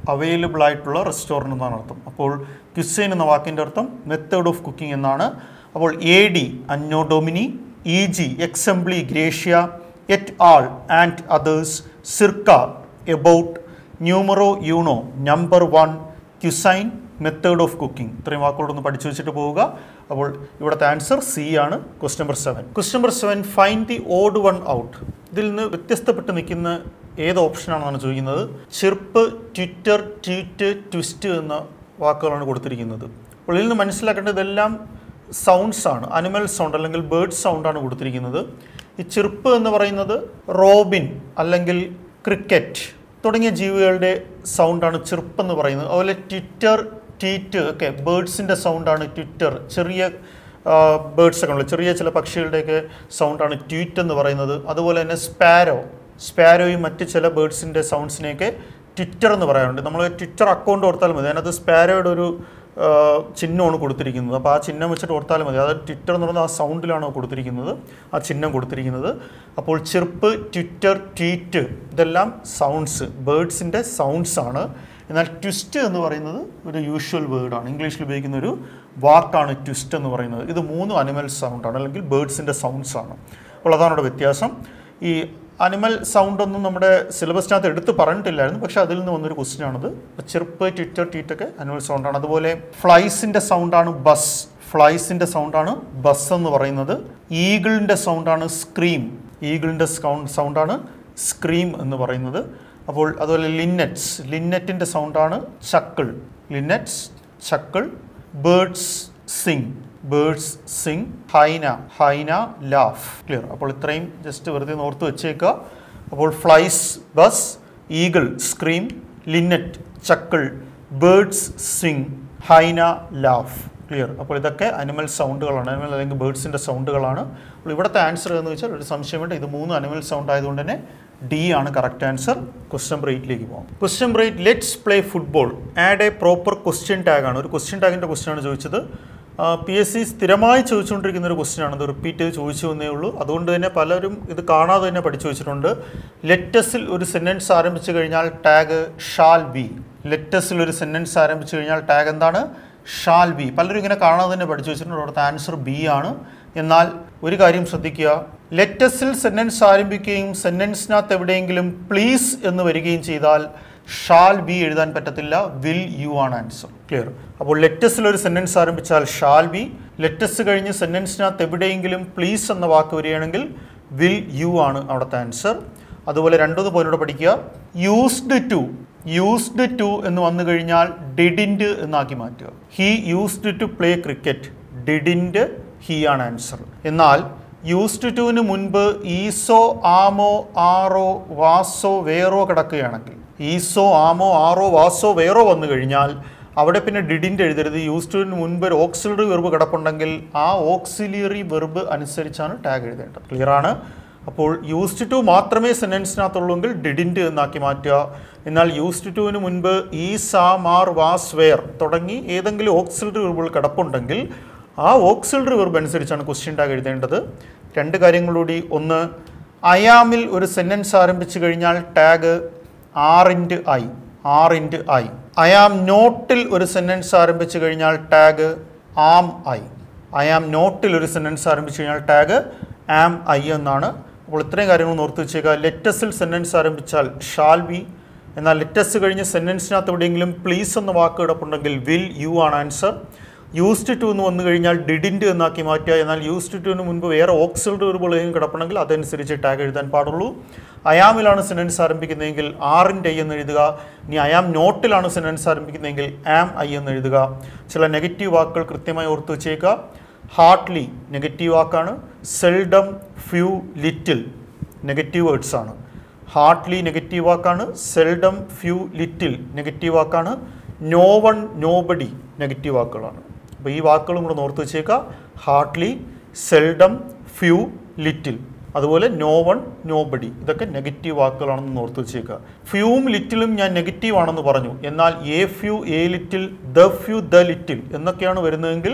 അവൈലബിൾ ആയിട്ടുള്ള റെസ്റ്റോറൻറ്റ് എന്നാണ് അർത്ഥം അപ്പോൾ ക്യുസൈൻ എന്ന വാക്കിൻ്റെ അർത്ഥം മെത്തേഡ് ഓഫ് കുക്കിംഗ് എന്നാണ് അപ്പോൾ A D anno domini E G exempli gratia et al and others circa about numero uno number one cuisine method of cooking ഇത്രയും വാക്കുകളൊന്ന് പഠിച്ചു വെച്ചിട്ട് പോവുക അപ്പോൾ ഇവിടുത്തെ ആൻസർ സി ആണ് quest number seven quest number seven find the odd one out ഇതിൽ നിന്ന് വ്യത്യസ്തപ്പെട്ട് നിൽക്കുന്ന ഏത് ഓപ്ഷനാണെന്നാണ് ചോദിക്കുന്നത് ചെറുപ്പ് ട്വിറ്റർ ട്വീറ്റ് ട്വിസ്റ്റ് എന്ന വാക്കുകളാണ് കൊടുത്തിരിക്കുന്നത് അപ്പോൾ ഇതിൽ നിന്ന് മനസ്സിലാക്കേണ്ടത് ഇതെല്ലാം സൗണ്ട്സ് ആണ് അനിമൽ സൗണ്ട് അല്ലെങ്കിൽ ബേർഡ് സൗണ്ടാണ് കൊടുത്തിരിക്കുന്നത് ഈ ചെറുപ്പ് എന്ന് പറയുന്നത് റോബിൻ അല്ലെങ്കിൽ ക്രിക്കറ്റ് തുടങ്ങിയ ജീവികളുടെ സൗണ്ടാണ് ചെറുപ്പെന്ന് പറയുന്നത് അതുപോലെ ട്വിറ്റർ ട്വീറ്റ് ഒക്കെ ബേർഡ്സിൻ്റെ സൗണ്ടാണ് ട്വിറ്റർ ചെറിയ ബേർഡ്സ് ഒക്കെ ഉള്ളത് ചെറിയ ചില പക്ഷികളുടെയൊക്കെ സൗണ്ടാണ് ട്വീറ്റ് എന്ന് പറയുന്നത് അതുപോലെ തന്നെ സ്പാരോ സ്പാരോയും മറ്റ് ചില ബേർഡ്സിൻ്റെ സൗണ്ട്സിനെയൊക്കെ ട്വിറ്റർ എന്ന് പറയാറുണ്ട് നമ്മൾ ട്വിറ്റർ അക്കൗണ്ട് ഓർത്താൽ മതി അതിനകത്ത് സ്പാരോയുടെ ഒരു ആ, ചിഹ്നമാണ് കൊടുത്തിരിക്കുന്നത് അപ്പോൾ ആ ചിഹ്നം വെച്ചിട്ട് ഓർത്താൽ മതി അത് ട്വിറ്റർ എന്ന് പറയുന്നത് ആ സൗണ്ടിലാണ് കൊടുത്തിരിക്കുന്നത് ആ ചിഹ്നം കൊടുത്തിരിക്കുന്നത് അപ്പോൾ ചെറുപ്പ് ട്വിറ്റർ ട്വീറ്റ് ഇതെല്ലാം സൗണ്ട്സ് ബേർഡ്സിൻ്റെ സൗണ്ട്സ് ആണ് എന്നാൽ ട്വിസ്റ്റ് എന്ന് പറയുന്നത് ഒരു യൂഷ്വൽ വേർഡാണ് ഇംഗ്ലീഷിൽ ഉപയോഗിക്കുന്ന ഒരു വാക്കാണ് ട്വിസ്റ്റ് എന്ന് പറയുന്നത് ഇത് മൂന്ന് അനിമൽ സൗണ്ടാണ് അല്ലെങ്കിൽ ബേർഡ്സിൻ്റെ സൗണ്ട്സ് ആണ് അപ്പോൾ അതാണ് ഇവിടെ വ്യത്യാസം ഈ അനിമൽ സൗണ്ട് ഒന്നും നമ്മുടെ സിലബസിനകത്ത് എടുത്ത് പറഞ്ഞിട്ടില്ലായിരുന്നു പക്ഷേ അതിൽ നിന്ന് വന്നൊരു ക്വസ്റ്റ്യൻ ആണത് ചെറുപ്പ് ട്വിറ്റർ ട്വീറ്റൊക്കെ അനിമൽ സൗണ്ടാണ് അതുപോലെ ഫ്ലൈസിൻ്റെ സൗണ്ടാണ് ബസ് ഫ്ലൈസിൻ്റെ സൗണ്ടാണ് ബസ് എന്ന് പറയുന്നത് ഈഗിളിൻ്റെ സൗണ്ടാണ് സ്ക്രീം ഈഗിളിൻ്റെ സൗണ്ട് സൗണ്ടാണ് സ്ക്രീം എന്ന് പറയുന്നത് അപ്പോൾ അതുപോലെ ലിന്നറ്റ്സ് ലിന്നറ്റിൻ്റെ സൗണ്ടാണ് chuckle linnets chuckle birds sing birds sing hyena hyena laugh clear അപ്പോൾ ഇത്രയും ജസ്റ്റ് വെറുതെ ഒന്ന് ഓർത്ത് വെച്ചേക്കുക അപ്പോൾ flies buzz eagle scream linnet chuckle birds sing hyena laugh clear അപ്പോൾ ഇതൊക്കെ അനിമൽ സൗണ്ടുകളാണ് അനിമൽ അല്ലെങ്കിൽ ബേർഡ്സിൻ്റെ സൗണ്ടുകളാണ് അപ്പോൾ ഇവിടുത്തെ ആൻസർ എന്ന് വെച്ചാൽ ഒരു സംശയം വേണ്ട ഇത് മൂന്ന് അനിമൽ സൗണ്ട് ആയതുകൊണ്ട് തന്നെ ഡി ആണ് കറക്റ്റ് ആൻസർ ക്വസ്റ്റ്യൻ നമ്പർ എയ്റ്റിലേക്ക് പോകാം question number eight let's play football add a proper question ടാഗാണ് ഒരു ക്വസ്റ്റ്യൻ ടാഗിൻ്റെ ക്വസ്റ്റ്യൻ ആണ് ചോദിച്ചത് പി എസ് സി സ്ഥിരമായി ചോദിച്ചുകൊണ്ടിരിക്കുന്ന ഒരു ക്വസ്റ്റ്യൻ ആണ് ഇത് റിപ്പീറ്റ് ചെയ്ത് ചോദിച്ചു എന്നേ ഉള്ളൂ അതുകൊണ്ട് തന്നെ പലരും ഇത് കാണാതെ തന്നെ പഠിച്ചു വെച്ചിട്ടുണ്ട് ലെറ്റസിൽ ഒരു സെൻറ്റൻസ് ആരംഭിച്ചു കഴിഞ്ഞാൽ ടാഗ് ഷാൽ ബി ലെറ്റസിൽ ഒരു സെൻറ്റൻസ് ആരംഭിച്ചു കഴിഞ്ഞാൽ ടാഗ് എന്താണ് ഷാൽ ബി പലരും ഇങ്ങനെ കാണാതെ തന്നെ പഠിച്ചു വെച്ചിട്ടുണ്ട് അവിടുത്തെ ആൻസർ ബി ആണ് എന്നാൽ ഒരു കാര്യം ശ്രദ്ധിക്കുക ലെറ്റസിൽ സെൻറ്റൻസ് ആരംഭിക്കുകയും സെൻറ്റൻസിനകത്ത് എവിടെയെങ്കിലും പ്ലീസ് എന്ന് വരികയും ചെയ്താൽ ഷാൽ ബി എഴുതാൻ പറ്റത്തില്ല വിൽ യു ആണ് ആൻസർ ക്ലിയർ അപ്പോൾ ലെറ്റസിൽ ഒരു സെൻറ്റൻസ് ആരംഭിച്ചാൽ ഷാൽ ബി ലെറ്റസ് കഴിഞ്ഞ് സെൻറ്റൻസിനകത്ത് എവിടെയെങ്കിലും പ്ലീസ് എന്ന വാക്ക് വരികയാണെങ്കിൽ വിൽ യു ആണ് അവിടുത്തെ ആൻസർ അതുപോലെ രണ്ടൂന്ന് പോയിന്റ് പഠിക്കുക യൂസ്ഡ് ടു യൂസ്ഡ് ടു എന്ന് വന്നു കഴിഞ്ഞാൽ ഡിഡിൻറ്റ് എന്നാക്കി മാറ്റുക he used to play cricket didn't he ആണ് ആൻസർ എന്നാൽ യൂസ്ഡ് ടുവിന് മുൻപ് ഈസോ ആമോ ആറോ വാസോ വേറോ കിടക്കുകയാണെങ്കിൽ ഈസോ ആമോ ആറോ വാസോ വേറോ വന്നു കഴിഞ്ഞാൽ അവിടെ പിന്നെ ഡിഡിൻ്റെ എഴുതരുത് യൂസ് ടുവിന് മുൻപ് ഒരു ഓക്സിലറി വെർബ് കിടപ്പുണ്ടെങ്കിൽ ആ ഓക്സിലിയറി വെർബ് അനുസരിച്ചാണ് ടാഗ് എഴുതേണ്ടത് ക്ലിയർ ആണ് അപ്പോൾ യൂസ്ഡ് ടു മാത്രമേ സെൻറ്റൻസിനകത്തുള്ളൂങ്കിൽ ഡിഡിൻറ്റ് എന്നാക്കി മാറ്റുക എന്നാൽ യൂസ്ഡ് ടുവിന് മുൻപ് ഈ സാ മാർ വാസ് വെയർ തുടങ്ങി ഏതെങ്കിലും ഓക്സിലറി വെർബുകൾ കിടപ്പുണ്ടെങ്കിൽ ആ ഓക്സിലറി വെർബ് അനുസരിച്ചാണ് ക്വസ്റ്റ്യൻ ടാഗ് എഴുതേണ്ടത് രണ്ട് കാര്യങ്ങളൂടി ഒന്ന് അയാമിൽ ഒരു സെൻറ്റൻസ് ആരംഭിച്ചു കഴിഞ്ഞാൽ tag aren't I aren't I I am നോട്ടിൽ ഒരു സെൻറ്റൻസ് ആരംഭിച്ചു കഴിഞ്ഞാൽ tag am I I am നോട്ടിൽ ഒരു സെൻറ്റൻസ് ആരംഭിച്ചു കഴിഞ്ഞാൽ ടാഗ് ആം ഐ എന്നാണ് അപ്പോൾ ഇത്രയും കാര്യങ്ങൾ ഓർത്ത് വെച്ചേക്കുക ലെറ്റസിൽ സെൻറ്റൻസ് ആരംഭിച്ചാൽ ഷാൽ ബി എന്നാൽ ലെറ്റസ് കഴിഞ്ഞ് സെൻറ്റൻസിനകത്ത് എവിടെയെങ്കിലും പ്ലീസ് എന്ന വാക്ക് കിടപ്പുണ്ടെങ്കിൽ വിൽ യു ആണ് ആൻസർ യൂസ്ഡ് ടു എന്ന് വന്നു കഴിഞ്ഞാൽ ഡിഡിൻറ്റ് എന്നാക്കി മാറ്റുക എന്നാൽ യൂസ്ഡ് ടുവിന് മുൻപ് വേറെ ഓക്സിൽഡ് വെറുബുകളെയും കിടപ്പുണ്ടെങ്കിൽ അതനുസരിച്ച് ടാഗ് എഴുതാൻ പാടുള്ളൂ അയാമിലാണ് സെൻറ്റൻസ് ആരംഭിക്കുന്നതെങ്കിൽ ആറിൻ്റെ ഐ എന്ന് എഴുതുക ഇനി അയാം നോട്ടിലാണ് സെൻറ്റൻസ് ആരംഭിക്കുന്നതെങ്കിൽ ആം ഐ എന്ന് എഴുതുക ചില നെഗറ്റീവ് വാക്കുകൾ കൃത്യമായി ഓർത്ത് വെച്ചേക്കുക ഹാർട്ട്ലി നെഗറ്റീവ് വാക്കാണ് seldom few little negative words ആണ് ഹാർട്ട്ലി നെഗറ്റീവ് വാക്കാണ് സെൽഡം ഫ്യൂ ലിറ്റിൽ നെഗറ്റീവ് വാക്കാണ് no one nobody negative വാക്കുകളാണ് അപ്പോൾ ഈ വാക്കുകളും കൂടെ ഓർത്ത് വെച്ചേക്കുക ഹാർട്ട്ലി സെൽഡം ഫ്യൂ ലിറ്റിൽ അതുപോലെ നോ വൺ നോ ബഡി ഇതൊക്കെ നെഗറ്റീവ് വാക്കുകളാണെന്ന് ഓർത്ത് വെച്ചേക്കുക ഫ്യൂവും ലിറ്റിലും ഞാൻ നെഗറ്റീവ് ആണെന്ന് പറഞ്ഞു എന്നാൽ a few A little the few the little എന്നൊക്കെയാണ് വരുന്നതെങ്കിൽ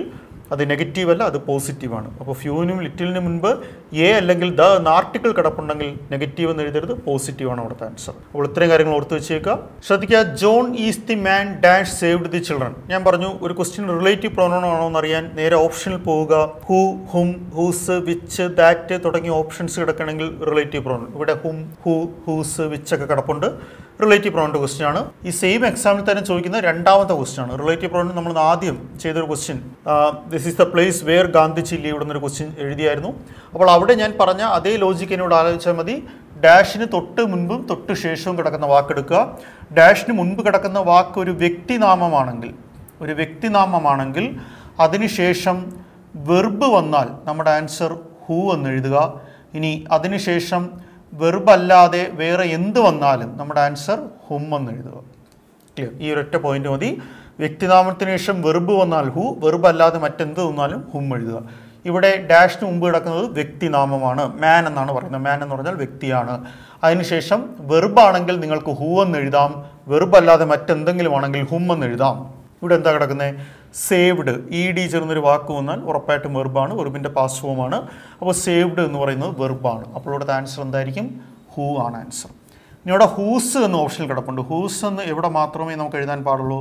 അത് നെഗറ്റീവ് അല്ല അത് പോസിറ്റീവാണ് അപ്പോൾ ഫ്യൂവിനും ലിറ്റിലിനും മുൻപ് എ അല്ലെങ്കിൽ ദ എന്ന ആർട്ടിക്കിൾ കിടപ്പുണ്ടെങ്കിൽ നെഗറ്റീവ് എന്ന് എഴുതരുത് പോസിറ്റീവാണ് അവിടുത്തെ ആൻസർ അപ്പോൾ ഇത്രയും കാര്യങ്ങൾ ഓർത്ത് വെച്ചേക്കുക ശ്രദ്ധിക്കുക John is the man dash saved the children ഞാൻ പറഞ്ഞു ഒരു ക്വസ്റ്റ്യൻ റിലേറ്റീവ് പ്രോണോൺ ആണോ എന്ന് അറിയാൻ നേരെ ഓപ്ഷനിൽ പോവുക who hmm whose which that തുടങ്ങിയ ഓപ്ഷൻസ് കിടക്കണമെങ്കിൽ റിലേറ്റീവ് പ്രോണോൺ ഇവിടെ ഹും ഹൂ ഹൂസ് വിച്ച് ഒക്കെ കിടപ്പുണ്ട് റിലേറ്റീവ് പ്രോണിൻ്റെ ക്വസ്റ്റ്യൻ ആണ് ഈ സെയിം എക്സാമിൽ തന്നെ ചോദിക്കുന്ന രണ്ടാമത്തെ ക്വസ്റ്റ്യൻ ആണ് റിലേറ്റീവ് പ്രോണിന് നമ്മൾ ആദ്യം ചെയ്തൊരു question this is the place where Gandhiji live എന്നൊരു ക്വസ്റ്റ്യൻ എഴുതിയായിരുന്നു അപ്പോൾ അവിടെ ഞാൻ പറഞ്ഞ അതേ ലോജിക്ക് എന്നോട് ആലോചിച്ചാൽ മതി ഡാഷിന് തൊട്ട് മുൻപും തൊട്ട് ശേഷവും കിടക്കുന്ന വാക്കെടുക്കുക ഡാഷിന് മുൻപ് കിടക്കുന്ന വാക്ക് ഒരു വ്യക്തിനാമമാണെങ്കിൽ ഒരു വ്യക്തിനാമമാണെങ്കിൽ അതിനുശേഷം വെർബ് വന്നാൽ നമ്മുടെ ആൻസർ ഹൂ എന്ന് എഴുതുക ഇനി അതിനുശേഷം വെർബ് അല്ലാതെ വേറെ എന്ത് വന്നാലും നമ്മുടെ ആൻസർ ഹും എന്ന് എഴുതുക ക്ലിയർ ഈ ഒരൊറ്റ പോയിന്റ് മതി വ്യക്തിനാമത്തിന് ശേഷം വെർബ് വന്നാൽ ഹു വെർബ് അല്ലാതെ മറ്റെന്ത് വന്നാലും ഹും എഴുതുക ഇവിടെ ഡാഷിന് മുമ്പ് കിടക്കുന്നത് വ്യക്തിനാമമാണ് മാൻ എന്നാണ് പറയുന്നത് മാൻ എന്ന് പറഞ്ഞാൽ വ്യക്തിയാണ് അതിനുശേഷം വെർബാണെങ്കിൽ നിങ്ങൾക്ക് ഹൂ എന്ന് എഴുതാം വെർബ് അല്ലാതെ മറ്റെന്തെങ്കിലും ആണെങ്കിൽ ഹും എന്ന് എഴുതാം ഇവിടെ എന്താ കിടക്കുന്നത് സേവ്ഡ് ഇ ഡി ചേർന്നൊരു വാക്ക് വന്നാൽ ഉറപ്പായിട്ടും വെർബാണ് വെർബിൻ്റെ പാസ് ഫോമാണ് അപ്പോൾ സേവ്ഡ് എന്ന് പറയുന്നത് വെർബാണ് അപ്പോൾ ഇവിടുത്തെ ആൻസർ എന്തായിരിക്കും ഹൂ ആണ് ആൻസർ ഇനി ഇവിടെ ഹൂസ് എന്ന ഓപ്ഷനിൽ കിടപ്പുണ്ട് ഹൂസ് എന്ന് എവിടെ മാത്രമേ നമുക്ക് എഴുതാൻ പാടുള്ളൂ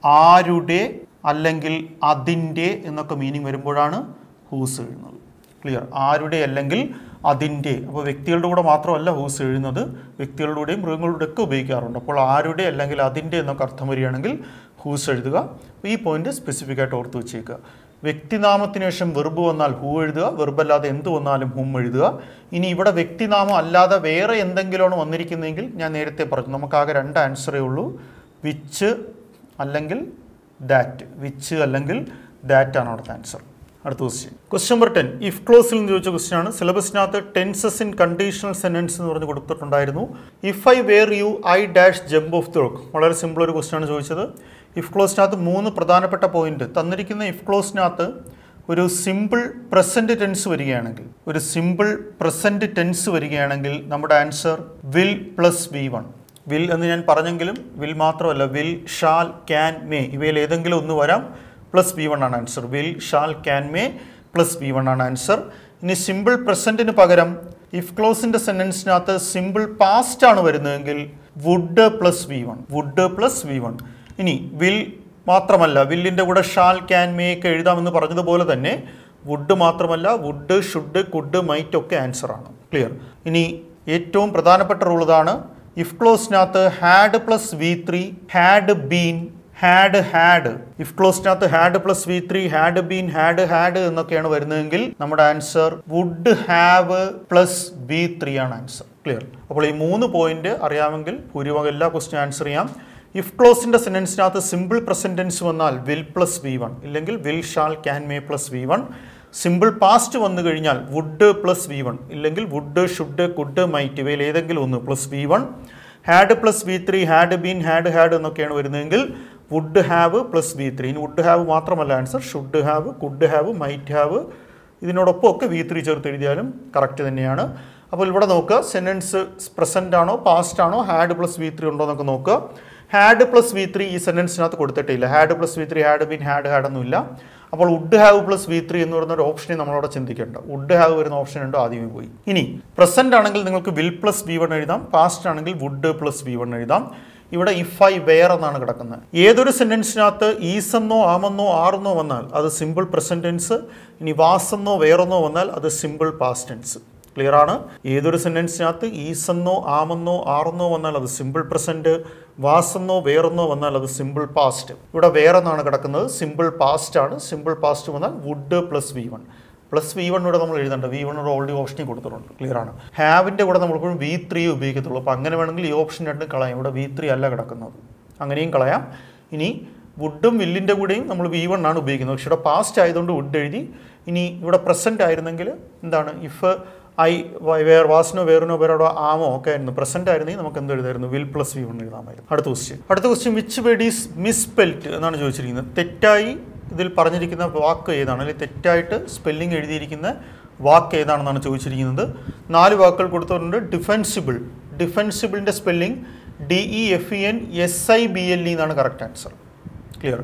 ആരുടെ അല്ലെങ്കിൽ അതിൻ്റെ എന്നൊക്കെ മീനിങ് വരുമ്പോഴാണ് ഹൂസ് എഴുതുന്നത് ക്ലിയർ ആരുടെ അല്ലെങ്കിൽ അതിൻ്റെ അപ്പോൾ വ്യക്തികളുടെ കൂടെ മാത്രമല്ല ഹൂസ് എഴുതുന്നത് വ്യക്തികളുടെ കൂടെയും മൃഗങ്ങളുടെ ഒക്കെ ഉപയോഗിക്കാറുണ്ട് അപ്പോൾ ആരുടെ അല്ലെങ്കിൽ അതിൻ്റെ എന്നൊക്കെ അർത്ഥം വരികയാണെങ്കിൽ ഹൂസ് എഴുതുക അപ്പോൾ ഈ പോയിന്റ് സ്പെസിഫിക് ആയിട്ട് ഓർത്ത് വെച്ചേക്കുക വ്യക്തിനാമത്തിന് ശേഷം വെർബ് വന്നാൽ ഹൂ എഴുതുക വെർബ് അല്ലാതെ എന്ത് വന്നാലും ഹും എഴുതുക ഇനി ഇവിടെ വ്യക്തിനാമം അല്ലാതെ വേറെ എന്തെങ്കിലുമാണ് വന്നിരിക്കുന്നതെങ്കിൽ ഞാൻ നേരത്തെ പറഞ്ഞു നമുക്കാകെ രണ്ട് ആൻസറേ ഉള്ളൂ വിച്ച് അല്ലെങ്കിൽ ദാറ്റ് വിച്ച് അല്ലെങ്കിൽ ദാറ്റ് ആണ് അവിടുത്തെ ആൻസർ അടുത്ത question question number ten if ക്ലോസിൽ നിന്ന് ചോദിച്ച ക്വസ്റ്റ്യൻ ആണ് സിലബസിനകത്ത് ടെൻസസ് ഇൻ കണ്ടീഷണൽ സെൻറ്റൻസ് എന്ന് പറഞ്ഞ് കൊടുത്തിട്ടുണ്ടായിരുന്നു if I were you I dash jump off the rock വളരെ സിമ്പിൾ ഒരു ക്വസ്റ്റ്യൻ ആണ് ചോദിച്ചത് ഇഫ് ക്ലോസിനകത്ത് മൂന്ന് പ്രധാനപ്പെട്ട പോയിന്റ് തന്നിരിക്കുന്ന ഇഫ് ക്ലോസിനകത്ത് ഒരു സിമ്പിൾ പ്രസൻറ്റ് ടെൻസ് വരികയാണെങ്കിൽ ഒരു സിമ്പിൾ പ്രസൻറ്റ് ടെൻസ് വരികയാണെങ്കിൽ നമ്മുടെ answer will plus V one will എന്ന് ഞാൻ പറഞ്ഞെങ്കിലും വിൽ മാത്രമല്ല വിൽ ഷാൽ ക്യാൻ മേ ഇവയിൽ ഏതെങ്കിലും ഒന്ന് വരാം പ്ലസ് വി വൺ ആണ് answer will shall can may plus V one ആണ് ആൻസർ ഇനി സിമ്പിൾ പ്രസൻറ്റിന് പകരം ഇഫ് ക്ലോസിൻ്റെ സെൻറ്റൻസിനകത്ത് സിമ്പിൾ പാസ്റ്റ് ആണ് വരുന്നതെങ്കിൽ would plus V one would plus V one ഇനി വിൽ മാത്രമല്ല വില്ലിൻ്റെ കൂടെ ഷാൽ ക്യാൻ മേ ഒക്കെ എഴുതാമെന്ന് പറഞ്ഞതുപോലെ തന്നെ വുഡ് മാത്രമല്ല വുഡ് ഷുഡ് കുഡ് മൈറ്റ് ഒക്കെ ആൻസർ ആണ് ക്ലിയർ ഇനി ഏറ്റവും പ്രധാനപ്പെട്ട റൂൾ ഇതാണ് ഇഫ് ക്ലോസിനകത്ത് had plus V three had been had had if ക്ലോസിനകത്ത് had plus V three had been had had എന്നൊക്കെയാണ് വരുന്നതെങ്കിൽ നമ്മുടെ answer would have plus V three ആണ് ആൻസർ ക്ലിയർ അപ്പോൾ ഈ മൂന്ന് പോയിന്റ് അറിയാമെങ്കിൽ ഭൂരിഭാഗം എല്ലാ ക്വസ്റ്റ്യൻ ആൻസർ ചെയ്യാം ഇഫ് ക്ലോസിന്റെ സെന്റൻസിനകത്ത് സിമ്പിൾ പ്രസന്റൻസ് വന്നാൽ വിൽ പ്ലസ് വി വൺ ഇല്ലെങ്കിൽ will shall can may plus V one simple past വന്നു കഴിഞ്ഞാൽ വുഡ് പ്ലസ് വി വൺ ഇല്ലെങ്കിൽ വുഡ് ഷുഡ് കുഡ് മൈറ്റ് ഇവയിൽ ഏതെങ്കിലും ഒന്ന് plus V one had plus V three had been had had എന്നൊക്കെയാണ് വരുന്നതെങ്കിൽ would have plus V three ഇനി would have മാത്രമല്ല answer should have could have might have ഇതിനോടൊപ്പം ഒക്കെ വി ത്രീ ചേർത്ത് എഴുതിയാലും കറക്റ്റ് തന്നെയാണ് അപ്പോൾ ഇവിടെ നോക്കുക സെൻറ്റൻസ് പ്രസൻ്റ് ആണോ പാസ്റ്റ് ആണോ ഹാഡ് പ്ലസ് വി ത്രീ ഉണ്ടോ എന്നൊക്കെ നോക്കുക ഹാഡ് പ്ലസ് വി ത്രീ ഈ സെൻറ്റൻസിനകത്ത് കൊടുത്തിട്ടില്ല had plus V three had been had had ഒന്നുമില്ല അപ്പോൾ would have plus V three എന്ന് പറയുന്ന ഒരു ഓപ്ഷനെ നമ്മളവിടെ ചിന്തിക്കേണ്ട വുഡ് ഹാവ് വരുന്ന ഓപ്ഷൻ ഉണ്ടോ ആദ്യമേ പോയി ഇനി പ്രസന്റ് ആണെങ്കിൽ നിങ്ങൾക്ക് വിൽ പ്ലസ് വി വൺ എഴുതാം പാസ്റ്റ് ആണെങ്കിൽ വുഡ് പ്ലസ് വി വൺ എഴുതാം ഇവിടെ ഇഫ് ഐ വെയർ എന്നാണ് കിടക്കുന്നത് ഏതൊരു സെൻറ്റൻസിനകത്ത് ഈസെന്നോ ആമെന്നോ ആറെന്നോ വന്നാൽ അത് സിമ്പിൾ പ്രസന്റ് ടെൻസ് ഇനി വാസെന്നോ വേറെന്നോ വന്നാൽ അത് സിമ്പിൾ പാസ്റ്റ് ടെൻസ് ക്ലിയർ ആണ് ഏതൊരു സെൻറ്റൻസിനകത്ത് ഈസെന്നോ ആമെന്നോ ആറെന്നോ വന്നാൽ അത് സിമ്പിൾ പ്രസന്റ് വാസെന്നോ വേറെന്നോ വന്നാൽ അത് സിമ്പിൾ പാസ്റ്റ് ഇവിടെ വേറെന്നാണ് കിടക്കുന്നത് സിമ്പിൾ പാസ്റ്റ് ആണ് സിമ്പിൾ പാസ്റ്റ് വന്നാൽ would plus V one plus V one ഇവിടെ നമ്മൾ എഴുതണ്ട വി വൺ ഓൾറെഡി ഓപ്ഷനിൽ കൊടുത്തിട്ടുണ്ട് ക്ലിയർ ആണ് ഹാവിൻ്റെ കൂടെ നമ്മളിപ്പോഴും വി ത്രീ ഉപയോഗിക്കത്തുള്ളൂ അപ്പോൾ അങ്ങനെ വേണമെങ്കിൽ ഈ ഓപ്ഷൻ രണ്ടും കളയാം ഇവിടെ വി ത്രീ അല്ല കിടക്കുന്നത് അങ്ങനെയും കളയാം ഇനി വുഡും വില്ലിൻ്റെ കൂടെയും നമ്മൾ വി വൺ ആണ് ഉപയോഗിക്കുന്നത് പക്ഷേ ഇവിടെ പാസ്റ്റ് ആയതുകൊണ്ട് വുഡ് എഴുതി ഇനി ഇവിടെ പ്രസൻറ്റ് ആയിരുന്നെങ്കിൽ എന്താണ് ഇഫ് ഐ വേർ വാസിനോ വേറിനോ വേറോടോ ആമോ ഒക്കെ ആയിരുന്നു പ്രസന്റ് ആയിരുന്നെങ്കിൽ നമുക്ക് എന്ത് എഴുതായിരുന്നു വിൽ പ്ലസ് വി വൺ എഴുതാമായിരുന്നു അടുത്ത ക്വസ്റ്റ്യൻ അടുത്ത question which word is misspelt എന്നാണ് ചോദിച്ചിരിക്കുന്നത് തെറ്റായി ഇതിൽ പറഞ്ഞിരിക്കുന്ന വാക്ക് ഏതാണ് അല്ലെങ്കിൽ തെറ്റായിട്ട് സ്പെല്ലിംഗ് എഴുതിയിരിക്കുന്ന വാക്ക് ഏതാണെന്നാണ് ചോദിച്ചിരിക്കുന്നത് നാല് വാക്കുകൾ കൊടുത്തിട്ടുണ്ട് ഡിഫെൻസിബിൾ ഡിഫെൻസിബിളിൻ്റെ spelling D E F E N S I B L E എന്നാണ് കറക്റ്റ് ആൻസർ ക്ലിയർ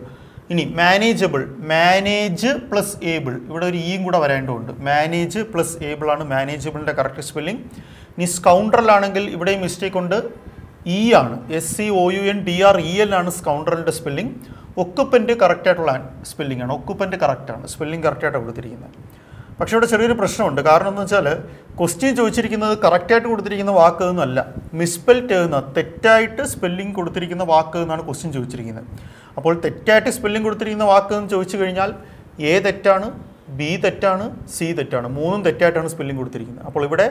ഇനി മാനേജബിൾ മാനേജ് പ്ലസ് ഏബിൾ ഇവിടെ ഒരു ഇയും കൂടെ വരേണ്ടതുണ്ട് മാനേജ് പ്ലസ് ഏബിൾ ആണ് മാനേജബിളിൻ്റെ കറക്റ്റ് സ്പെല്ലിംഗ് ഇനി സ്കൗണ്ടറലാണെങ്കിൽ ഇവിടെ മിസ്റ്റേക്ക് ഉണ്ട് ഇ ആണ് S C O U N D R E L ആണ് സ്കൗണ്ടറലിൻ്റെ സ്പെല്ലിംഗ് ഒക്കുപ്പൻ്റ് കറക്റ്റായിട്ടുള്ള സ്പെല്ലിംഗ് ആണ് ഒക്കുപ്പൻ്റ് കറക്റ്റാണ് സ്പെല്ലിംഗ് കറക്റ്റായിട്ട് കൊടുത്തിരിക്കുന്നത് പക്ഷേ ഇവിടെ ചെറിയൊരു പ്രശ്നമുണ്ട് കാരണം എന്ന് വെച്ചാൽ ക്വസ്റ്റ്യൻ ചോദിച്ചിരിക്കുന്നത് കറക്റ്റായിട്ട് കൊടുത്തിരിക്കുന്ന വാക്ക് എന്നല്ല മിസ്പെൽറ്റ് എന്ന തെറ്റായിട്ട് സ്പെല്ലിംഗ് കൊടുത്തിരിക്കുന്ന വാക്ക് എന്നാണ് ക്വസ്റ്റ്യൻ ചോദിച്ചിരിക്കുന്നത് അപ്പോൾ തെറ്റായിട്ട് സ്പെല്ലിംഗ് കൊടുത്തിരിക്കുന്ന വാക്ക് എന്ന് ചോദിച്ചു കഴിഞ്ഞാൽ എ തെറ്റാണ് ബി തെറ്റാണ് സി തെറ്റാണ് മൂന്നും തെറ്റായിട്ടാണ് സ്പെല്ലിംഗ് കൊടുത്തിരിക്കുന്നത് അപ്പോൾ ഇവിടെ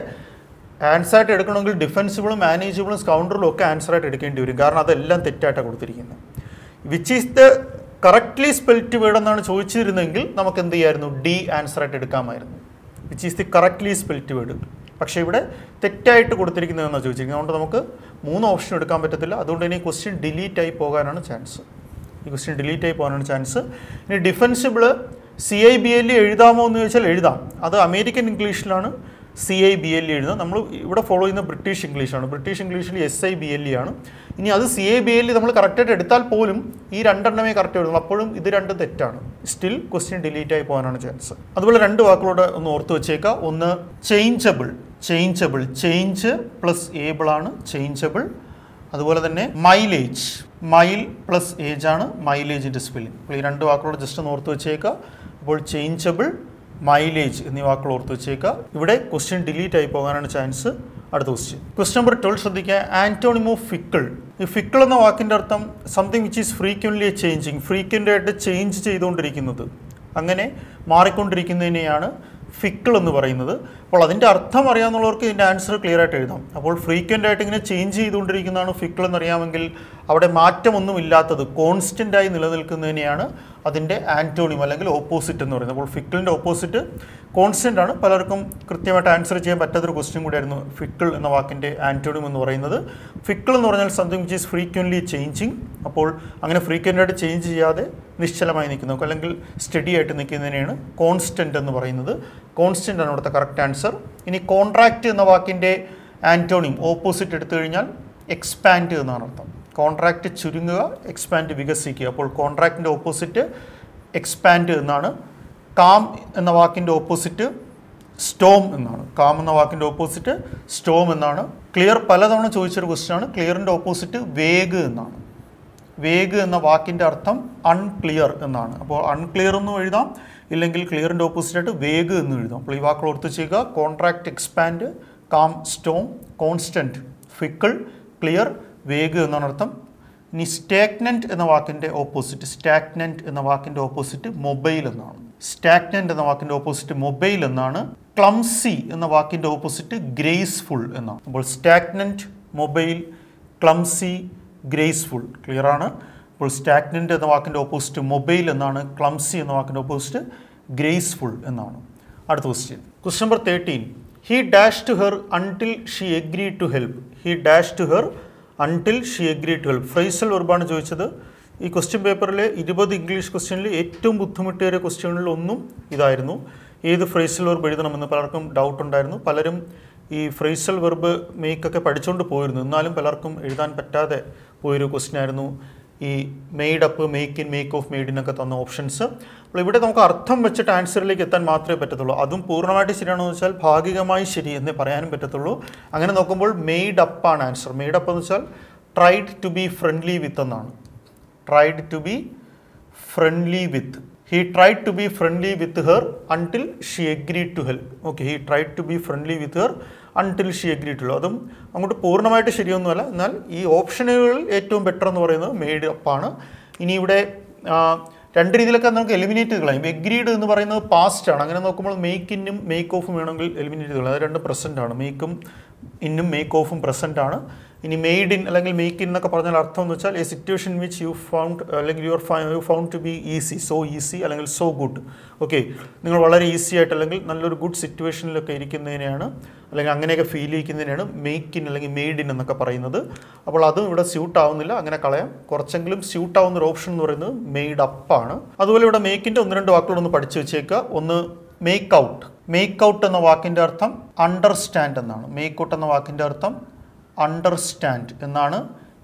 ആൻസർ ആയിട്ട് എടുക്കണമെങ്കിൽ ഡിഫെൻസിബിളും മാനേജബിളും സ്കൗണ്ടറിലും ഒക്കെ ആൻസർ ആയിട്ട് എടുക്കേണ്ടി വരും കാരണം അതെല്ലാം തെറ്റായിട്ടാണ് കൊടുത്തിരിക്കുന്നത് which is the correctly spelt word എന്നാണ് ചോദിച്ചിരുന്നെങ്കിൽ നമുക്ക് എന്ത് ചെയ്യായിരുന്നു ഡി ആൻസർ ആയിട്ട് എടുക്കാമായിരുന്നു which is the correctly spelt word പക്ഷേ ഇവിടെ തെറ്റായിട്ട് കൊടുത്തിരിക്കുന്നതെന്നാണ് ചോദിച്ചിരിക്കുന്നത് അതുകൊണ്ട് നമുക്ക് മൂന്ന് ഓപ്ഷൻ എടുക്കാൻ പറ്റത്തില്ല അതുകൊണ്ട് ഇനി ക്വസ്റ്റ്യൻ ഡിലീറ്റ് ആയി പോകാനാണ് ചാൻസ് ഈ ക്വസ്റ്റ്യൻ ഡിലീറ്റ് ആയി പോകാനാണ് ചാൻസ് ഇനി defensible C I B L എഴുതാമോ എന്ന് ചോദിച്ചാൽ എഴുതാം അത് അമേരിക്കൻ ഇംഗ്ലീഷിലാണ് C I B L E എഴുതുന്നത് നമ്മൾ ഇവിടെ ഫോളോ ചെയ്യുന്ന ബ്രിട്ടീഷ് ഇംഗ്ലീഷാണ് ബ്രിട്ടീഷ് ഇംഗ്ലീഷിൽ S I B L E ആണ് ഇനി അത് സി ഐ ബി എൽ നമ്മൾ കറക്റ്റായിട്ട് എടുത്താൽ പോലും ഈ രണ്ടെണ്ണമേ കറക്റ്റ് എഴുതുള്ളൂ അപ്പോഴും ഇത് രണ്ട് തെറ്റാണ് സ്റ്റിൽ ക്വസ്റ്റ്യൻ ഡിലീറ്റ് ആയി പോകാനാണ് ചാൻസ് അതുപോലെ രണ്ട് വാക്കുകളോട് ഒന്ന് ഓർത്ത് വെച്ചേക്കുക ഒന്ന് changeable changeable change plus able ആണ് ചേഞ്ചബിൾ അതുപോലെ തന്നെ മൈലേജ് മൈൽ പ്ലസ് ഏജ് ആണ് മൈലേജിൻ്റെ സ്പെല്ലിംഗ് അപ്പോൾ ഈ രണ്ട് വാക്കുകളോട് ജസ്റ്റ് ഒന്ന് ഓർത്ത് വെച്ചേക്കുക അപ്പോൾ ചേഞ്ചബിൾ മൈലേജ് എന്നീ വാക്കുകൾ ഓർത്ത് വെച്ചേക്കുക ഇവിടെ ക്വസ്റ്റ്യൻ ഡിലീറ്റ് ആയി പോകാനാണ് ചാൻസ് അടുത്ത ക്വസ്റ്റ്യൻ ക്വസ്റ്റ്യൻ നമ്പർ ട്വൽവ് ശ്രദ്ധിക്കുക ആൻറ്റോണിം ഓഫ് ഫിക്കിൾ ഈ ഫിക്കിൾ എന്ന വാക്കിൻ്റെ അർത്ഥം something which is frequently changing frequent ആയിട്ട് ചേഞ്ച് ചെയ്തുകൊണ്ടിരിക്കുന്നത് അങ്ങനെ മാറിക്കൊണ്ടിരിക്കുന്നതിനെയാണ് ഫിക്കിൾ എന്ന് പറയുന്നത് അപ്പോൾ അതിൻ്റെ അർത്ഥം അറിയാവുന്നവർക്ക് ഇതിൻ്റെ ആൻസർ ക്ലിയർ ആയിട്ട് എഴുതാം അപ്പോൾ ഫ്രീക്വൻ്റ് ആയിട്ട് ഇങ്ങനെ ചേഞ്ച് ചെയ്തുകൊണ്ടിരിക്കുന്നതാണ് ഫിക്കിൾ എന്നറിയാമെങ്കിൽ അവിടെ മാറ്റമൊന്നും ഇല്ലാത്തത് കോൺസ്റ്റൻ്റ് ആയി നിലനിൽക്കുന്നതിനെയാണ് അതിൻ്റെ ആൻറ്റോണിം അല്ലെങ്കിൽ ഓപ്പോസിറ്റ് എന്ന് പറയുന്നത് അപ്പോൾ ഫിക്കിളിൻ്റെ ഓപ്പോസിറ്റ് കോൺസ്റ്റൻ്റ് ആണ് പലർക്കും കൃത്യമായിട്ട് ആൻസർ ചെയ്യാൻ പറ്റാത്തൊരു ക്വസ്റ്റ്യൻ കൂടിയായിരുന്നു ഫിക്കിൾ എന്ന വാക്കിൻ്റെ ആൻറ്റോണിം എന്ന് പറയുന്നത് ഫിക്കിൾ എന്ന് പറഞ്ഞാൽ something which is frequently changing അപ്പോൾ അങ്ങനെ ഫ്രീക്വൻ്റ് ആയിട്ട് ചേഞ്ച് ചെയ്യാതെ നിശ്ചലമായി നിൽക്കുന്നു അല്ലെങ്കിൽ സ്റ്റഡി ആയിട്ട് നിൽക്കുന്നതിനെയാണ് കോൺസ്റ്റൻ്റ് എന്ന് പറയുന്നത് കോൺസ്റ്റൻ്റ് ആണ് ഇവിടുത്തെ കറക്റ്റ് ആൻസർ ഇനി കോൺട്രാക്റ്റ് എന്ന വാക്കിൻ്റെ ആൻറ്റോണിം ഓപ്പോസിറ്റ് എടുത്തു കഴിഞ്ഞാൽ എക്സ്പാൻഡ് എന്നാണ് അർത്ഥം കോൺട്രാക്റ്റ് ചുരുങ്ങുക എക്സ്പാൻഡ് വികസിക്കുക അപ്പോൾ കോൺട്രാക്റ്റിൻ്റെ ഓപ്പോസിറ്റ് എക്സ്പാൻഡ് എന്നാണ് കാം എന്ന വാക്കിൻ്റെ ഓപ്പോസിറ്റ് സ്റ്റോം എന്നാണ് കാം എന്ന വാക്കിൻ്റെ ഓപ്പോസിറ്റ് സ്റ്റോം എന്നാണ് ക്ലിയർ പലതവണ ചോദിച്ചൊരു ക്വസ്റ്റ്യൻ ആണ് ക്ലിയറിൻ്റെ ഓപ്പോസിറ്റ് വേഗ് എന്നാണ് വേഗ് എന്ന വാക്കിൻ്റെ അർത്ഥം അൺക്ലിയർ എന്നാണ് അപ്പോൾ അൺക്ലിയർ എന്നും എഴുതാം ഇല്ലെങ്കിൽ ക്ലിയറിൻ്റെ ഓപ്പോസിറ്റായിട്ട് വേഗ് എന്ന് എഴുതാം അപ്പോൾ ഈ വാക്കുകൾ ഓർത്ത് ചെയ്യുക contract expand calm storm constant fickle clear vague എന്നാണ് അർത്ഥം ഇനി സ്റ്റാഗ്നൻറ്റ് എന്ന വാക്കിൻ്റെ ഓപ്പോസിറ്റ് സ്റ്റാഗ്നൻറ്റ് എന്ന വാക്കിൻ്റെ ഓപ്പോസിറ്റ് മൊബൈൽ എന്നാണ് സ്റ്റാഗ്നൻറ്റ് എന്ന വാക്കിൻ്റെ ഓപ്പോസിറ്റ് മൊബൈൽ എന്നാണ് ക്ലംസി എന്ന വാക്കിൻ്റെ ഓപ്പോസിറ്റ് ഗ്രേസ്ഫുൾ എന്നാണ് അപ്പോൾ stagnant mobile clumsy graceful clear ആണ് അപ്പോൾ സ്റ്റാഗ്നൻ്റ് എന്ന വാക്കിൻ്റെ ഓപ്പോസിറ്റ് മൊബൈൽ എന്നാണ് ക്ലംസി എന്ന വാക്കിൻ്റെ ഓപ്പോസിറ്റ് ഗ്രേസ്ഫുൾ എന്നാണ് അടുത്ത question question number thirteen he dash to her until she agree to help he dash to her until she agree to help phrasal വെർബാണ് ചോദിച്ചത് ഈ ക്വസ്റ്റ്യൻ പേപ്പറിലെ ഇരുപത് ഇംഗ്ലീഷ് ക്വസ്റ്റ്യനിൽ ഏറ്റവും ബുദ്ധിമുട്ടേറിയ ക്വസ്റ്റ്യനുകളിൽ ഒന്നും ഇതായിരുന്നു ഏത് ഫ്രൈസൽ വെർബ് എഴുതണമെന്ന് പലർക്കും ഡൗട്ട് ഉണ്ടായിരുന്നു പലരും ഈ ഫ്രൈസൽ വെർബ് മേക്കൊക്കെ പഠിച്ചുകൊണ്ട് പോയിരുന്നു എന്നാലും പലർക്കും എഴുതാൻ പറ്റാതെ പോയൊരു ക്വസ്റ്റ്യൻ ആയിരുന്നു ഈ made up make in make of made ഇനൊക്കെ തന്ന ഓപ്ഷൻസ് അപ്പോൾ ഇവിടെ നമുക്ക് അർത്ഥം വെച്ചിട്ട് ആൻസറിലേക്ക് എത്താൻ മാത്രമേ പറ്റത്തുള്ളൂ അതും പൂർണ്ണമായിട്ട് ശരിയാണോ എന്ന് വെച്ചാൽ ഭാഗികമായി ശരി എന്നേ പറയാനും പറ്റത്തുള്ളൂ അങ്ങനെ നോക്കുമ്പോൾ മെയ്ഡ് അപ്പാണ് ആൻസർ മെയ്ഡ് അപ്പ് എന്ന് വെച്ചാൽ tried to be friendly with എന്നാണ് tried to be friendly with he tried to be friendly with her until she agree to help okay he tried to be friendly with her until she agree to അതും അങ്ങോട്ട് പൂർണ്ണമായിട്ട് ശരിയൊന്നുമല്ല എന്നാൽ ഈ ഓപ്ഷനുകളിൽ ഏറ്റവും better എന്ന് പറയുന്നത് made അപ്പാണ് ഇനി ഇവിടെ ആ, രണ്ട് രീതിയിലൊക്കെ നമുക്ക് എലിമിനേറ്റ് ചെയ്ത് കളയും എഗ്രീഡ് എന്ന് പറയുന്നത് പാസ്റ്റ് ആണ് അങ്ങനെ നോക്കുമ്പോൾ മേക്ക് ഇന്നും മേക്ക് ഓഫും വേണമെങ്കിൽ എലിമിനേറ്റ് ചെയ്ത് കളയും അത് രണ്ട് പ്രസൻ്റ് ആണ് മേക്കും ഇന്നും മേക്ക് ഓഫും പ്രസൻ്റ് ആണ് ഇനി മെയ്ഡ് ഇൻ അല്ലെങ്കിൽ മേക്ക് ഇൻ എന്നൊക്കെ പറഞ്ഞാൽ അർത്ഥം എന്ന് വെച്ചാൽ a situation which you found അല്ലെങ്കിൽ you are you found to be easy so easy അല്ലെങ്കിൽ സോ ഗുഡ് ഓക്കെ നിങ്ങൾ വളരെ ഈസി ആയിട്ട് അല്ലെങ്കിൽ നല്ലൊരു ഗുഡ് സിറ്റുവേഷനിലൊക്കെ ഇരിക്കുന്നതിനെയാണ് അല്ലെങ്കിൽ അങ്ങനെയൊക്കെ ഫീൽ ചെയ്യിക്കുന്നതിനാണ് മേക്ക് ഇൻ അല്ലെങ്കിൽ മെയ്ഡ് ഇൻ എന്നൊക്കെ പറയുന്നത് അപ്പോൾ അതും ഇവിടെ സ്യൂട്ട് ആവുന്നില്ല അങ്ങനെ കളയാം കുറച്ചെങ്കിലും സ്യൂട്ട് ആവുന്ന ഒരു ഓപ്ഷൻ എന്ന് പറയുന്നത് മെയ്ഡ് അപ്പാണ് അതുപോലെ ഇവിടെ മേക്കിൻ്റെ ഒന്ന് രണ്ട് വാക്കുകളൊന്ന് പഠിച്ചു വെച്ചേക്കുക ഒന്ന് മേക്ക് ഔട്ട് മേക്ക് ഔട്ട് എന്ന വാക്കിൻ്റെ അർത്ഥം അണ്ടർസ്റ്റാൻഡ് എന്നാണ് മേക്ക് ഔട്ട് എന്ന വാക്കിൻ്റെ അർത്ഥം അണ്ടർസ്റ്റാൻഡ് എന്നാണ്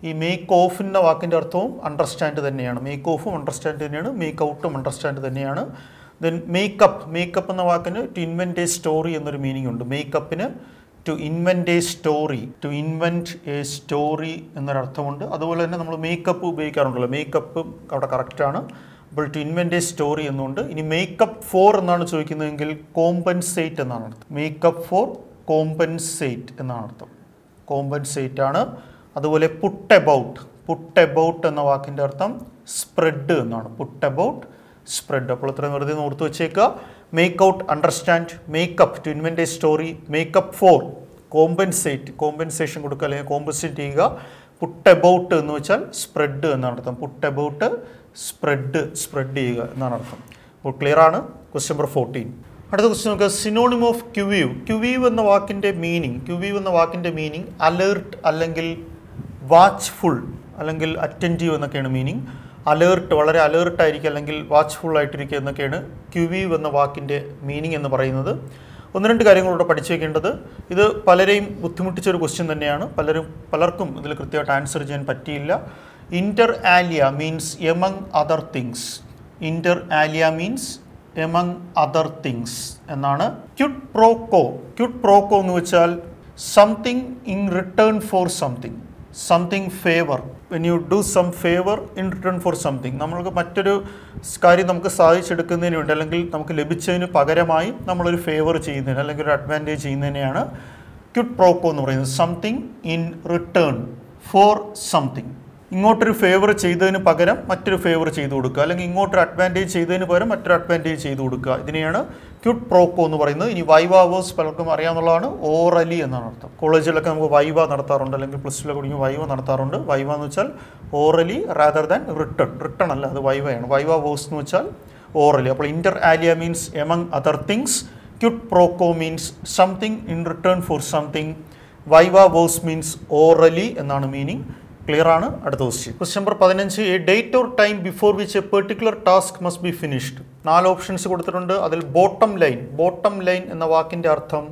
ഈ മേക്ക് ഓഫ് എന്ന വാക്കിൻ്റെ അർത്ഥവും അണ്ടർസ്റ്റാൻഡ് തന്നെയാണ് മേക്ക് ഓഫും അണ്ടർസ്റ്റാൻഡ് തന്നെയാണ് മേക്ക് ഔട്ടും അണ്ടർസ്റ്റാൻഡ് തന്നെയാണ് ദെൻ മേക്കപ്പ് മേക്കപ്പ് എന്ന വാക്കിന് ടു ഇൻവെൻറ്റ് എ സ്റ്റോറി എന്നൊരു മീനിങ് ഉണ്ട് മേക്കപ്പിന് to invent a story to invent a story എന്നൊരർത്ഥമുണ്ട് അതുപോലെ തന്നെ നമ്മൾ മേക്കപ്പ് ഉപയോഗിക്കാറുണ്ടല്ലോ മേക്കപ്പ് അവിടെ കറക്റ്റാണ് അപ്പോൾ ടു ഇൻവെൻറ്റ് എ സ്റ്റോറി എന്നുണ്ട് ഇനി മേക്കപ്പ് ഫോർ എന്നാണ് ചോദിക്കുന്നതെങ്കിൽ കോമ്പൻസേറ്റ് എന്നാണ് അർത്ഥം മേക്കപ്പ് ഫോർ കോമ്പൻസേറ്റ് എന്നാണ് അർത്ഥം കോമ്പൻസേറ്റ് ആണ് അതുപോലെ പുട്ട് എബൌട്ട് പുട്ട് എബൌട്ട് എന്ന വാക്കിൻ്റെ അർത്ഥം സ്പ്രെഡ് എന്നാണ് പുട്ട് എബൌട്ട് സ്പ്രെഡ് അപ്പോൾ ഇത്രയും വെറുതെ ഒന്ന് ഓർത്ത് വെച്ചേക്കുക make out understand make up to invent a story make up for compensate compensation കൊടുക്കുക അല്ലെങ്കിൽ കോമ്പൻസേറ്റ് ചെയ്യുക പുട്ട് എബൌട്ട് എന്ന് വെച്ചാൽ സ്പ്രെഡ് എന്നാണ് അർത്ഥം പുട്ട് എബൌട്ട് സ്പ്രെഡ് സ്പ്രെഡ് ചെയ്യുക എന്നാണ് അർത്ഥം അപ്പോൾ ക്ലിയർ ആണ് ക്വസ്റ്റ്യൻ നമ്പർ ഫോർട്ടീൻ അടുത്ത ക്വസ്റ്റ്യൻ നോക്കുക സിനോണിം ഓഫ് ക്യുവീവ് ക്യുവീവ് എന്ന വാക്കിൻ്റെ മീനിങ് ക്യുവീവ് എന്ന വാക്കിൻ്റെ മീനിങ് അലേർട്ട് അല്ലെങ്കിൽ വാച്ച്ഫുൾ അല്ലെങ്കിൽ അറ്റൻറ്റീവ് എന്നൊക്കെയാണ് മീനിങ് അലേർട്ട് വളരെ അലേർട്ടായിരിക്കുക അല്ലെങ്കിൽ വാച്ച്ഫുൾ ആയിട്ടിരിക്കുക എന്നൊക്കെയാണ് ക്യുവീവ് എന്ന വാക്കിൻ്റെ മീനിങ് എന്ന് പറയുന്നത് ഒന്ന് രണ്ട് കാര്യങ്ങളൂടെ പഠിച്ചു വെക്കേണ്ടത് ഇത് പലരെയും ബുദ്ധിമുട്ടിച്ച ഒരു ക്വസ്റ്റ്യൻ തന്നെയാണ് പലരും പലർക്കും ഇതിൽ കൃത്യമായിട്ട് ആൻസർ ചെയ്യാൻ പറ്റിയില്ല inter alia means among other things inter alia means among other things എന്നാണ് ക്യുട്ട് പ്രോക്കോ ക്യുട്ട് പ്രോക്കോ എന്ന് വെച്ചാൽ something in return for something something favour when you do some favour in return for something നമ്മൾക്ക് മറ്റൊരു കാര്യം നമുക്ക് സാധിച്ചെടുക്കുന്നതിന് വേണ്ടി അല്ലെങ്കിൽ നമുക്ക് ലഭിച്ചതിന് പകരമായി നമ്മളൊരു ഫേവർ ചെയ്യുന്നതിന് അല്ലെങ്കിൽ ഒരു അഡ്വാൻറ്റേജ് ചെയ്യുന്നതിനെയാണ് ക്യുട്ട് പ്രോക്കോ എന്ന് പറയുന്നത് something in return for something ഇങ്ങോട്ടൊരു ഫേവർ ചെയ്തതിന് പകരം മറ്റൊരു ഫേവർ ചെയ്തു കൊടുക്കുക അല്ലെങ്കിൽ ഇങ്ങോട്ടൊരു അഡ്വാൻറ്റേജ് ചെയ്തതിന് പകരം മറ്റൊരു അഡ്വാൻറ്റേജ് ചെയ്തു കൊടുക്കുക ഇതിനെയാണ് ക്യൂട്ട് പ്രോക്കോ എന്ന് പറയുന്നത് ഇനി വൈവാവേഴ്സ് പലർക്കും അറിയാവുന്നതാണ് ഓറലി എന്നാണ് അർത്ഥം കോളേജിലൊക്കെ നമുക്ക് വൈവ നടത്താറുണ്ട് അല്ലെങ്കിൽ പ്ലസ് ടുലൊക്കെ പഠിക്കുമ്പോൾ വൈവ നടത്താറുണ്ട് വൈവ എന്ന് വെച്ചാൽ orally rather than return return അല്ല അത് വൈവയാണ് വൈവ വേഴ്സ് എന്ന് വെച്ചാൽ ഓറലി അപ്പോൾ inter alia means among other things quid pro quo means something in return for something viva voce means orally എന്നാണ് മീനിങ് ക്ലിയർ ആണ് അടുത്ത ക്വസ്റ്റ്യൻ ക്വസ്റ്റ്യൻ നമ്പർ പതിനഞ്ച് a date or time before which a particular task must be finished നാല് options കൊടുത്തിട്ടുണ്ട് അതിൽ bottom line bottom line എന്ന വാക്കിൻ്റെ അർത്ഥം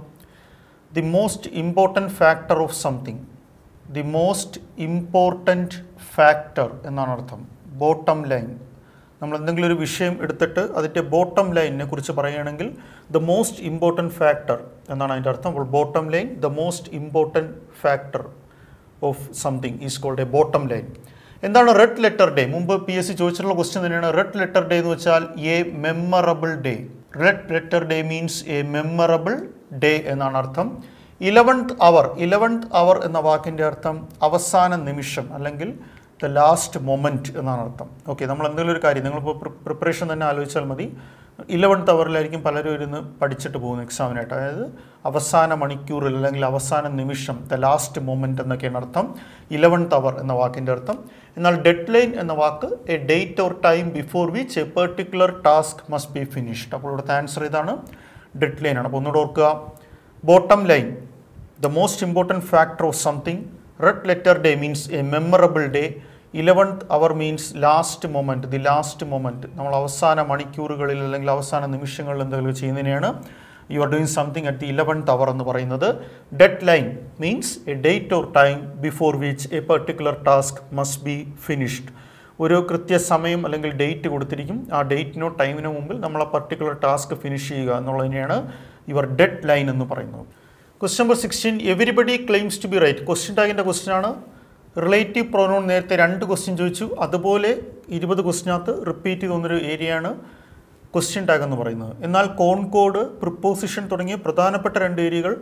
the most important factor of something the most important factor എന്നാണ് അർത്ഥം ബോട്ടം ലൈൻ നമ്മൾ എന്തെങ്കിലും ഒരു വിഷയം എടുത്തിട്ട് അതിൻ്റെ ബോട്ടം ലൈനിനെ കുറിച്ച് പറയുകയാണെങ്കിൽ ദ മോസ്റ്റ് ഇമ്പോർട്ടൻറ്റ് ഫാക്ടർ എന്നാണ് അതിൻ്റെ അർത്ഥം അപ്പോൾ bottom line the most important factor of something is called a bottom line എന്താണ് റെഡ് ലെറ്റർ ഡേ മുമ്പ് പി എസ് സി ചോദിച്ചിട്ടുള്ള ക്വസ്റ്റ്യൻ തന്നെയാണ് റെഡ് ലെറ്റർ ഡേ എന്ന് വെച്ചാൽ a memorable day red letter day means a memorable day എന്നാണ് അർത്ഥം eleventh hour eleventh hour എന്ന വാക്കിൻ്റെ അർത്ഥം അവസാന നിമിഷം അല്ലെങ്കിൽ ദ ലാസ്റ്റ് മൊമെൻറ്റ് എന്നാണ് അർത്ഥം ഓക്കെ നമ്മൾ എന്തെങ്കിലും ഒരു കാര്യം നിങ്ങളിപ്പോൾ പ്രിപ്പറേഷൻ തന്നെ ആലോചിച്ചാൽ മതി ഇലവൻത്ത് അവറിലായിരിക്കും പലരും ഇരുന്ന് പഠിച്ചിട്ട് പോകുന്നു എക്സാമിനായിട്ട് അതായത് അവസാന മണിക്കൂറിൽ അല്ലെങ്കിൽ അവസാന നിമിഷം ദ ലാസ്റ്റ് മൊമെൻറ്റ് എന്നൊക്കെയാണ് അർത്ഥം ഇലവൻത്ത് അവർ എന്ന വാക്കിൻ്റെ അർത്ഥം എന്നാൽ ഡെഡ് ലൈൻ എന്ന വാക്ക് a date or time before which a particular task must be finished അപ്പോൾ ഇവിടുത്തെ ആൻസർ ഇതാണ് ഡെഡ് ലൈൻ ആണ് അപ്പോൾ ഒന്നുകൂടെ ഓർക്കുക bottom line the most important factor of something red letter day means a memorable day eleventh hour means last moment the last moment നമ്മൾ അവസാന മണിക്കൂറുകളിൽ അല്ലെങ്കിൽ അവസാന നിമിഷങ്ങളിൽ എന്തെങ്കിലും ചെയ്യുന്നതിനെയാണ് you are doing something at the eleventh hour എന്ന് പറയുന്നത് deadline means a date or time before which a particular task must be finished ഒരു കൃത്യസമയം അല്ലെങ്കിൽ ഡേറ്റ് കൊടുത്തിരിക്കും ആ ഡേറ്റിനോ ടൈമിനോ മുമ്പിൽ നമ്മൾ ആ പർട്ടിക്കുലർ ടാസ്ക് ഫിനിഷ് ചെയ്യുക എന്നുള്ളതിനെയാണ് യുവർ ഡെഡ് ലൈൻ എന്ന് പറയുന്നത് question number sixteen everybody claims to be right question ടാഗിൻ്റെ ക്വസ്റ്റ്യൻ ആണ് റിലേറ്റീവ് പ്രൊനൗൺ നേരത്തെ രണ്ട് ക്വസ്റ്റ്യൻ ചോദിച്ചു അതുപോലെ ഇരുപത് ക്വസ്റ്റിനകത്ത് റിപ്പീറ്റ് ചെയ്ത് വന്നൊരു ഏരിയയാണ് ക്വസ്റ്റ്യൻ ടാഗ് എന്ന് പറയുന്നത് എന്നാൽ കോൺകോഡ് പ്രിപ്പോസിഷൻ തുടങ്ങിയ പ്രധാനപ്പെട്ട രണ്ട് ഏരിയകൾ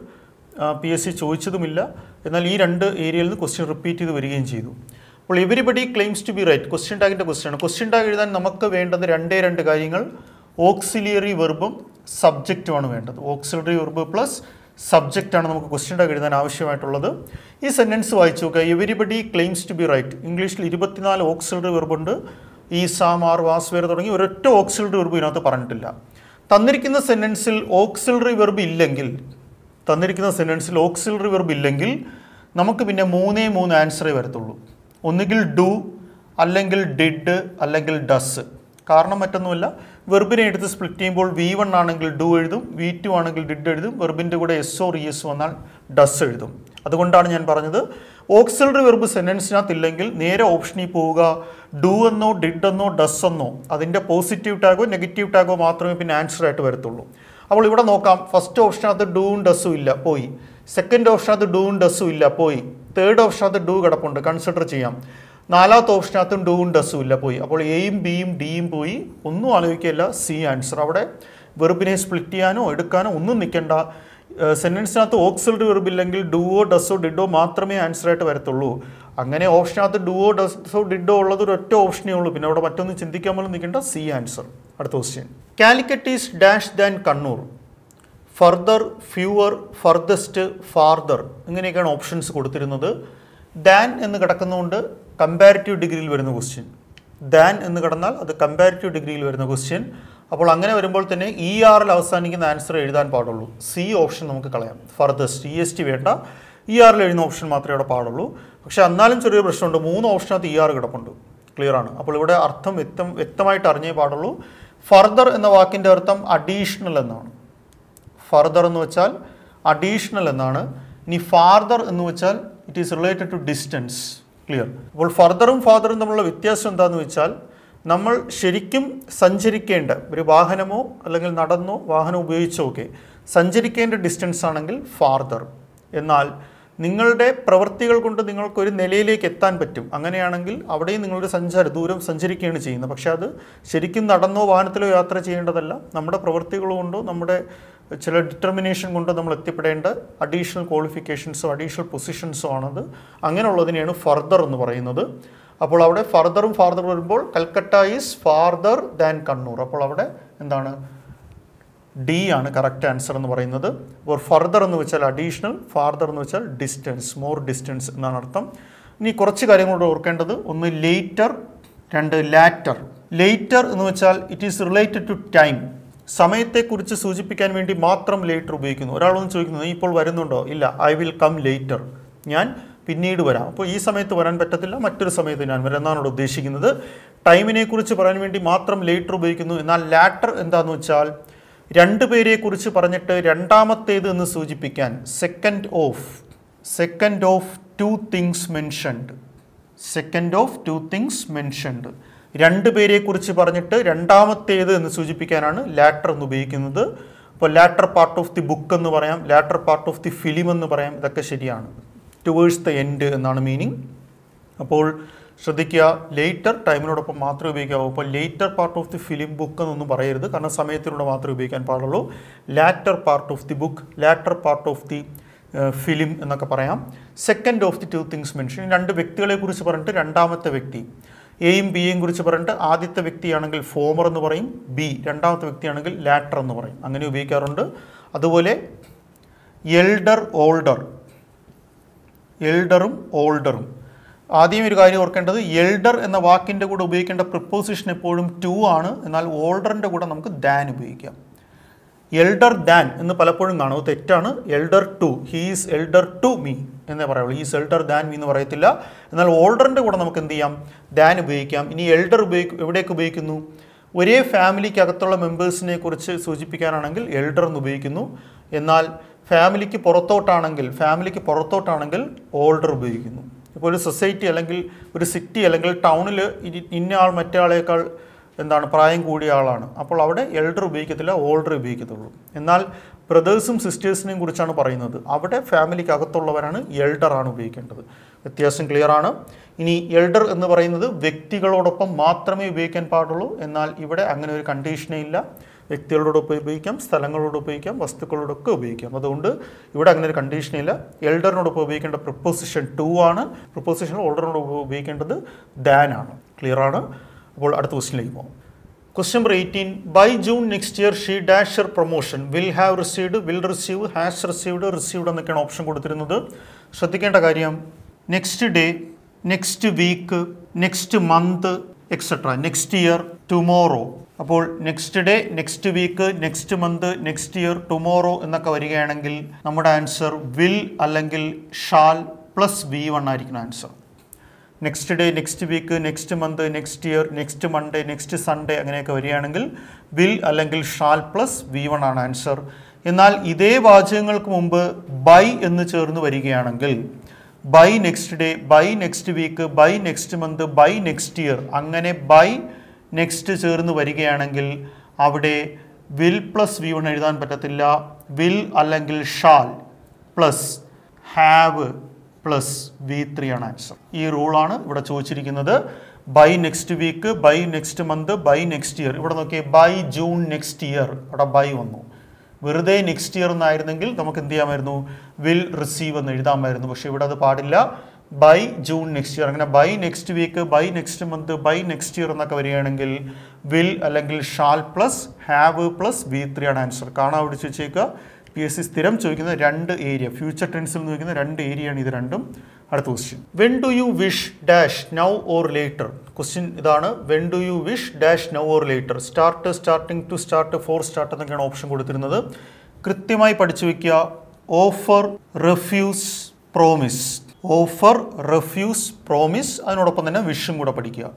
പി എസ് സി ചോദിച്ചതുമില്ല എന്നാൽ ഈ രണ്ട് ഏരിയയിൽ നിന്ന് ക്വസ്റ്റ്യൻ റിപ്പീറ്റ് ചെയ്ത് വരികയും ചെയ്തു അപ്പോൾ everybody claims to be right question ടാഗിൻ്റെ ക്വസ്റ്റ്യൻ ആണ് ക്വസ്റ്റ്യൻ ടാഗ് എഴുതാൻ നമുക്ക് വേണ്ടത് രണ്ടേ രണ്ട് കാര്യങ്ങൾ ഓക്സിലിയറി വെർബും സബ്ജക്റ്റുമാണ് വേണ്ടത് ഓക്സിലറി വെർബ് പ്ലസ് സബ്ജക്റ്റാണ് നമുക്ക് ക്വസ്റ്റ്യൻ ടാഗ് എഴുതാൻ ആവശ്യമായിട്ടുള്ളത് ഈ സെൻറ്റൻസ് വായിച്ചു നോക്കുക everybody claims to be right ഇംഗ്ലീഷിൽ ഇരുപത്തിനാല് ഓക്സിലറി വെർബുണ്ട് ഈ സാം ആർ വാസ് വേർ തുടങ്ങി ഒരൊറ്റ ഓക്സിലറി വെർബ് ഇതിനകത്ത് പറഞ്ഞിട്ടില്ല തന്നിരിക്കുന്ന സെൻറ്റൻസിൽ ഓക്സിലറി വെർബ് ഇല്ലെങ്കിൽ തന്നിരിക്കുന്ന സെൻറ്റൻസിൽ ഓക്സിലറി വെർബ് ഇല്ലെങ്കിൽ നമുക്ക് പിന്നെ മൂന്നേ മൂന്ന് ആൻസറേ വരത്തുള്ളൂ ഒന്നുകിൽ ഡു അല്ലെങ്കിൽ ഡിഡ് അല്ലെങ്കിൽ ഡസ് കാരണം മറ്റൊന്നുമല്ല വെർബിനെ എടുത്ത് സ്പ്ലിറ്റ് ചെയ്യുമ്പോൾ വി വൺ ആണെങ്കിൽ ഡു എഴുതും വി ടു ആണെങ്കിൽ ഡിഡ് എഴുതും വെർബിൻ്റെ കൂടെ എസ് ഓർ ഇ എസ് വന്നാൽ ഡസ് എഴുതും അതുകൊണ്ടാണ് ഞാൻ പറഞ്ഞത് ഓക്സിലറി വെർബ് സെൻറ്റൻസിനകത്ത് ഇല്ലെങ്കിൽ നേരെ ഓപ്ഷനിൽ പോവുക ഡു എന്നോ ഡിഡ് എന്നോ ഡസ് എന്നോ അതിൻ്റെ പോസിറ്റീവ് ടാഗോ നെഗറ്റീവ് ടാഗോ മാത്രമേ പിന്നെ ആൻസർ ആയിട്ട് വരത്തുള്ളൂ അപ്പോൾ ഇവിടെ നോക്കാം ഫസ്റ്റ് ഓപ്ഷനകത്ത് ഡൂവും ഡസ്സും ഇല്ല പോയി സെക്കൻഡ് ഓപ്ഷനകത്ത് ഡൂവും ഡസ്സും ഇല്ല പോയി തേർഡ് ഓപ്ഷനകത്ത് ഡൂ കിടപ്പുണ്ട് കൺസിഡർ ചെയ്യാം നാലാമത്തെ ഓപ്ഷനകത്തും ഡൂവും ഡസ്സും ഇല്ല പോയി അപ്പോൾ എയും ബിയും ഡിയും പോയി ഒന്നും ആലോചിക്കില്ല സി ആൻസർ അവിടെ വെറുബിനെ സ്പ്ലിറ്റ് ചെയ്യാനോ എടുക്കാനോ ഒന്നും നിൽക്കേണ്ട സെൻറ്റൻസിനകത്ത് ഓക്സിലറി വെർബ് ഇല്ലെങ്കിൽ ഡുവോ ഡസ്സോ ഡിഡോ മാത്രമേ ആൻസർ ആയിട്ട് വരത്തുള്ളൂ അങ്ങനെ ഓപ്ഷനകത്ത് ഡുവോ ഡസ്സോ ഡിഡോ ഉള്ളത് ഒരു ഒറ്റ ഓപ്ഷനേ ഉള്ളൂ പിന്നെ അവിടെ മറ്റൊന്നും ചിന്തിക്കാൻ പോലും നിൽക്കേണ്ട സി ആൻസർ അടുത്ത question Calicut is dash than Kannur further fewer furthest farther ഇങ്ങനെയൊക്കെയാണ് ഓപ്ഷൻസ് കൊടുത്തിരുന്നത് ദാൻ എന്ന് കിടക്കുന്നതുകൊണ്ട് കമ്പാരിറ്റീവ് ഡിഗ്രിയിൽ വരുന്ന ക്വസ്റ്റ്യൻ ദാൻ എന്ന് കിടന്നാൽ അത് കമ്പാരിറ്റീവ് ഡിഗ്രിയിൽ വരുന്ന ക്വസ്റ്റ്യൻ അപ്പോൾ അങ്ങനെ വരുമ്പോൾ തന്നെ ഇ ആറിൽ അവസാനിക്കുന്ന ആൻസർ എഴുതാൻ പാടുള്ളൂ സി ഓപ്ഷൻ നമുക്ക് കളയാം ഫർദസ്റ്റ് ഇ എസ് ടി വേണ്ട ഇ ആറിൽ എഴുതുന്ന ഓപ്ഷൻ മാത്രമേ അവിടെ പാടുള്ളൂ പക്ഷേ എന്നാലും ചെറിയൊരു പ്രശ്നമുണ്ട് മൂന്ന് ഓപ്ഷനകത്ത് ഇ ആർ കിടപ്പുണ്ട് ക്ലിയർ ആണ് അപ്പോൾ ഇവിടെ അർത്ഥം വ്യക്തം വ്യക്തമായിട്ട് അറിഞ്ഞേ പാടുള്ളൂ ഫർദർ എന്ന വാക്കിൻ്റെ അർത്ഥം അഡീഷണൽ എന്നാണ് ഫർദർ എന്ന് വെച്ചാൽ അഡീഷണൽ എന്നാണ് ഇനി ഫാർദർ എന്ന് വെച്ചാൽ it is related to distance clear അപ്പോൾ ഫർദറും ഫാദറും തമ്മിലുള്ള വ്യത്യാസം എന്താണെന്ന് വെച്ചാൽ നമ്മൾ ശരിക്കും സഞ്ചരിക്കേണ്ട ഒരു വാഹനമോ അല്ലെങ്കിൽ നടന്നോ വാഹനം ഉപയോഗിച്ചോ ഒക്കെ സഞ്ചരിക്കേണ്ട ഡിസ്റ്റൻസ് ആണെങ്കിൽ ഫാർദർ എന്നാൽ നിങ്ങളുടെ പ്രവൃത്തികൾ കൊണ്ട് നിങ്ങൾക്ക് ഒരു നിലയിലേക്ക് എത്താൻ പറ്റും അങ്ങനെയാണെങ്കിൽ അവിടെയും നിങ്ങളുടെ സഞ്ചാര ദൂരം സഞ്ചരിക്കുകയാണ് ചെയ്യുന്നത് പക്ഷേ അത് ശരിക്കും നടന്നോ വാഹനത്തിലോ യാത്ര ചെയ്യേണ്ടതല്ല നമ്മുടെ പ്രവൃത്തികൾ കൊണ്ടോ നമ്മുടെ ചില ഡിറ്റർമിനേഷൻ കൊണ്ടോ നമ്മൾ എത്തിപ്പെടേണ്ട അഡീഷണൽ ക്വാളിഫിക്കേഷൻസോ അഡീഷണൽ പൊസിഷൻസോ ആണത് അങ്ങനെയുള്ളതിനെയാണ് ഫർദർ എന്ന് പറയുന്നത് അപ്പോൾ അവിടെ ഫർദറും ഫാർദർ വരുമ്പോൾ Calcutta is farther than Kannur അപ്പോൾ അവിടെ എന്താണ് ഡി ആണ് കറക്റ്റ് ആൻസർ എന്ന് പറയുന്നത് അപ്പോൾ ഫർദർ എന്ന് വെച്ചാൽ അഡീഷണൽ ഫാർദർ എന്ന് വെച്ചാൽ ഡിസ്റ്റൻസ് മോർ ഡിസ്റ്റൻസ് എന്നാണ് അർത്ഥം ഇനി കുറച്ച് കാര്യങ്ങളോട് ഓർക്കേണ്ടത് ഒന്ന് ലേറ്റർ രണ്ട് ലാറ്റർ ലേറ്റർ എന്ന് വെച്ചാൽ it is related to time സമയത്തെക്കുറിച്ച് സൂചിപ്പിക്കാൻ വേണ്ടി മാത്രം ലേറ്റർ ഉപയോഗിക്കുന്നു ഒരാളൊന്ന് ചോദിക്കുന്നു നീ ഇപ്പോൾ വരുന്നുണ്ടോ ഇല്ല ഐ വിൽ കം ലേറ്റർ ഞാൻ പിന്നീട് വരാം അപ്പോൾ ഈ സമയത്ത് വരാൻ പറ്റത്തില്ല മറ്റൊരു സമയത്ത് ഞാൻ വരാം എന്നാണ് ഇവിടെ ഉദ്ദേശിക്കുന്നത് ടൈമിനെ കുറിച്ച് പറയാൻ വേണ്ടി മാത്രം ലേറ്റർ ഉപയോഗിക്കുന്നു എന്നാൽ ലാറ്റർ എന്താണെന്ന് വെച്ചാൽ രണ്ട് പേരെക്കുറിച്ച് പറഞ്ഞിട്ട് രണ്ടാമത്തേത് എന്ന് സൂചിപ്പിക്കാൻ second of second of two things mentioned second of two things mentioned രണ്ട് പേരെക്കുറിച്ച് പറഞ്ഞിട്ട് രണ്ടാമത്തേത് എന്ന് സൂചിപ്പിക്കാനാണ് ലാറ്റർ എന്ന് ഉപയോഗിക്കുന്നത് അപ്പോൾ latter part of the book എന്ന് പറയാം latter part of the film എന്ന് പറയാം ഇതൊക്കെ ശരിയാണ് ടുവേഴ്സ് ദ എൻഡ് എന്നാണ് മീനിങ് അപ്പോൾ ശ്രദ്ധിക്കുക ലേറ്റർ ടൈമിനോടൊപ്പം മാത്രമേ ഉപയോഗിക്കാവൂ അപ്പോൾ later part of the film book എന്നൊന്നും പറയരുത് കാരണം സമയത്തിലൂടെ മാത്രമേ ഉപയോഗിക്കാൻ പാടുള്ളൂ latter part of the book latter part of the film എന്നൊക്കെ പറയാം second of the two things mention രണ്ട് വ്യക്തികളെ കുറിച്ച് പറഞ്ഞിട്ട് രണ്ടാമത്തെ വ്യക്തി എയും ബിയെയും കുറിച്ച് പറഞ്ഞിട്ട് ആദ്യത്തെ വ്യക്തിയാണെങ്കിൽ ഫോമർ എന്ന് പറയും ബി രണ്ടാമത്തെ വ്യക്തിയാണെങ്കിൽ ലാറ്റർ എന്ന് പറയും അങ്ങനെ ഉപയോഗിക്കാറുണ്ട് അതുപോലെ എൽഡർ ഓൾഡർ എൽഡറും ഓൾഡറും ആദ്യം ഒരു കാര്യം ഓർക്കേണ്ടത് എൽഡർ എന്ന വാക്കിൻ്റെ കൂടെ ഉപയോഗിക്കേണ്ട പ്രിപ്പോസിഷൻ എപ്പോഴും ടു ആണ് എന്നാൽ ഓൾഡറിൻ്റെ കൂടെ നമുക്ക് ദാൻ ഉപയോഗിക്കാം എൽഡർ ദാൻ എന്ന് പലപ്പോഴും കാണും അത് തെറ്റാണ് elder to he's elder to me എന്നേ പറയുള്ളൂ ഹീസ് എൽഡർ ദാൻ മീ എന്ന് പറയത്തില്ല എന്നാൽ ഓൾഡറിൻ്റെ കൂടെ നമുക്ക് എന്ത് ചെയ്യാം ദാൻ ഉപയോഗിക്കാം ഇനി എൽഡർ ഉപയോഗിക്കും എവിടേക്ക് ഉപയോഗിക്കുന്നു ഒരേ ഫാമിലിക്ക് അകത്തുള്ള മെമ്പേഴ്സിനെ കുറിച്ച് സൂചിപ്പിക്കാനാണെങ്കിൽ എൽഡർ എന്ന് ഉപയോഗിക്കുന്നു എന്നാൽ ഫാമിലിക്ക് പുറത്തോട്ടാണെങ്കിൽ ഫാമിലിക്ക് പുറത്തോട്ടാണെങ്കിൽ ഓൾഡർ ഉപയോഗിക്കുന്നു ഇപ്പോൾ ഒരു സൊസൈറ്റി അല്ലെങ്കിൽ ഒരു സിറ്റി അല്ലെങ്കിൽ ടൗണിൽ ഇന്ന ആൾ മറ്റേ ആളേക്കാൾ എന്താണ് പ്രായം കൂടിയ ആളാണ് അപ്പോൾ അവിടെ എൽഡർ ഉപയോഗിക്കത്തില്ല ഓൾഡർ ഉപയോഗിക്കത്തുള്ളൂ എന്നാൽ ബ്രദേഴ്സും സിസ്റ്റേഴ്സിനെയും കുറിച്ചാണ് പറയുന്നത് അവിടെ ഫാമിലിക്ക് അകത്തുള്ളവരാണ് എൽഡർ ആണ് ഉപയോഗിക്കേണ്ടത് വ്യത്യാസം ക്ലിയർ ആണ് ഇനി എൽഡർ എന്ന് പറയുന്നത് വ്യക്തികളോടൊപ്പം മാത്രമേ ഉപയോഗിക്കാൻ പാടുള്ളൂ എന്നാൽ ഇവിടെ അങ്ങനെ ഒരു കണ്ടീഷനേ ഇല്ല വ്യക്തികളോടൊപ്പം ഉപയോഗിക്കാം സ്ഥലങ്ങളോട് ഉപയോഗിക്കാം വസ്തുക്കളോടൊക്കെ ഉപയോഗിക്കാം അതുകൊണ്ട് ഇവിടെ അങ്ങനെ ഒരു കണ്ടീഷനില്ല എൽഡറിനോടൊപ്പം ഉപയോഗിക്കേണ്ട പ്രപ്പോസിഷൻ ടു ആണ് പ്രപ്പോസിഷൻ ഓൾഡറിനോടൊപ്പം ഉപയോഗിക്കേണ്ടത് ദാൻ ആണ് ക്ലിയർ ആണ് അപ്പോൾ അടുത്ത ക്വസ്റ്റിനിലേക്ക് പോകാം question number eighteen by June next year she dash her promotion will have received will receive has received received എന്നൊക്കെയാണ് ഓപ്ഷൻ കൊടുത്തിരുന്നത് ശ്രദ്ധിക്കേണ്ട കാര്യം next day next week next month etcetera next year tomorrow അപ്പോൾ next day next week next month next year tomorrow എന്നൊക്കെ വരികയാണെങ്കിൽ നമ്മുടെ answer will അല്ലെങ്കിൽ shall plus V one ആയിരിക്കണം answer next day next week next month next year next Monday next Sunday അങ്ങനെയൊക്കെ വരികയാണെങ്കിൽ will അല്ലെങ്കിൽ shall plus V one ആണ് answer എന്നാൽ ഇതേ വാചകങ്ങൾക്ക് മുമ്പ് ബൈ എന്ന് ചേർന്ന് വരികയാണെങ്കിൽ by next day by next week by next month by next year അങ്ങനെ ബൈ നെക്സ്റ്റ് ചേർന്ന് വരികയാണെങ്കിൽ അവിടെ വിൽ പ്ലസ് വി വൺ എഴുതാൻ പറ്റത്തില്ല വിൽ അല്ലെങ്കിൽ shall plus have plus V three ആണ് ആൻസർ ഈ റൂളാണ് ഇവിടെ ചോദിച്ചിരിക്കുന്നത് by next week by next month by next year ഇവിടെ നോക്കിയേ ബൈ ജൂൺ നെക്സ്റ്റ് ഇയർ അവിടെ ബൈ വന്നു വെറുതെ നെക്സ്റ്റ് ഇയർ എന്നായിരുന്നെങ്കിൽ നമുക്ക് എന്ത് ചെയ്യാമായിരുന്നു വിൽ റിസീവ് എന്ന് എഴുതാമായിരുന്നു പക്ഷേ ഇവിടെ അത് പാടില്ല ബൈ ജൂൺ നെക്സ്റ്റ് ഇയർ അങ്ങനെ by next week by next month by next year എന്നൊക്കെ വരികയാണെങ്കിൽ വിൽ അല്ലെങ്കിൽ shall plus have plus V three ആണ് ആൻസർ കാണാൻ പിടിച്ച് വെച്ചേക്കുക പി എസ് സി സ്ഥിരം ചോദിക്കുന്ന രണ്ട് ഏരിയ ഫ്യൂച്ചർ ടെൻസിൽ ചോദിക്കുന്ന രണ്ട് ഏരിയയാണ് ഇത് രണ്ടും അടുത്ത question when do you wish dash now or later question ഇതാണ് when do you wish dash now or later start starting to start for start എന്നൊക്കെയാണ് ഓപ്ഷൻ കൊടുത്തിരുന്നത് കൃത്യമായി പഠിച്ചു വെക്കുക offer refuse promise offer refuse promise അതിനോടൊപ്പം തന്നെ വിഷും കൂടെ പഠിക്കുക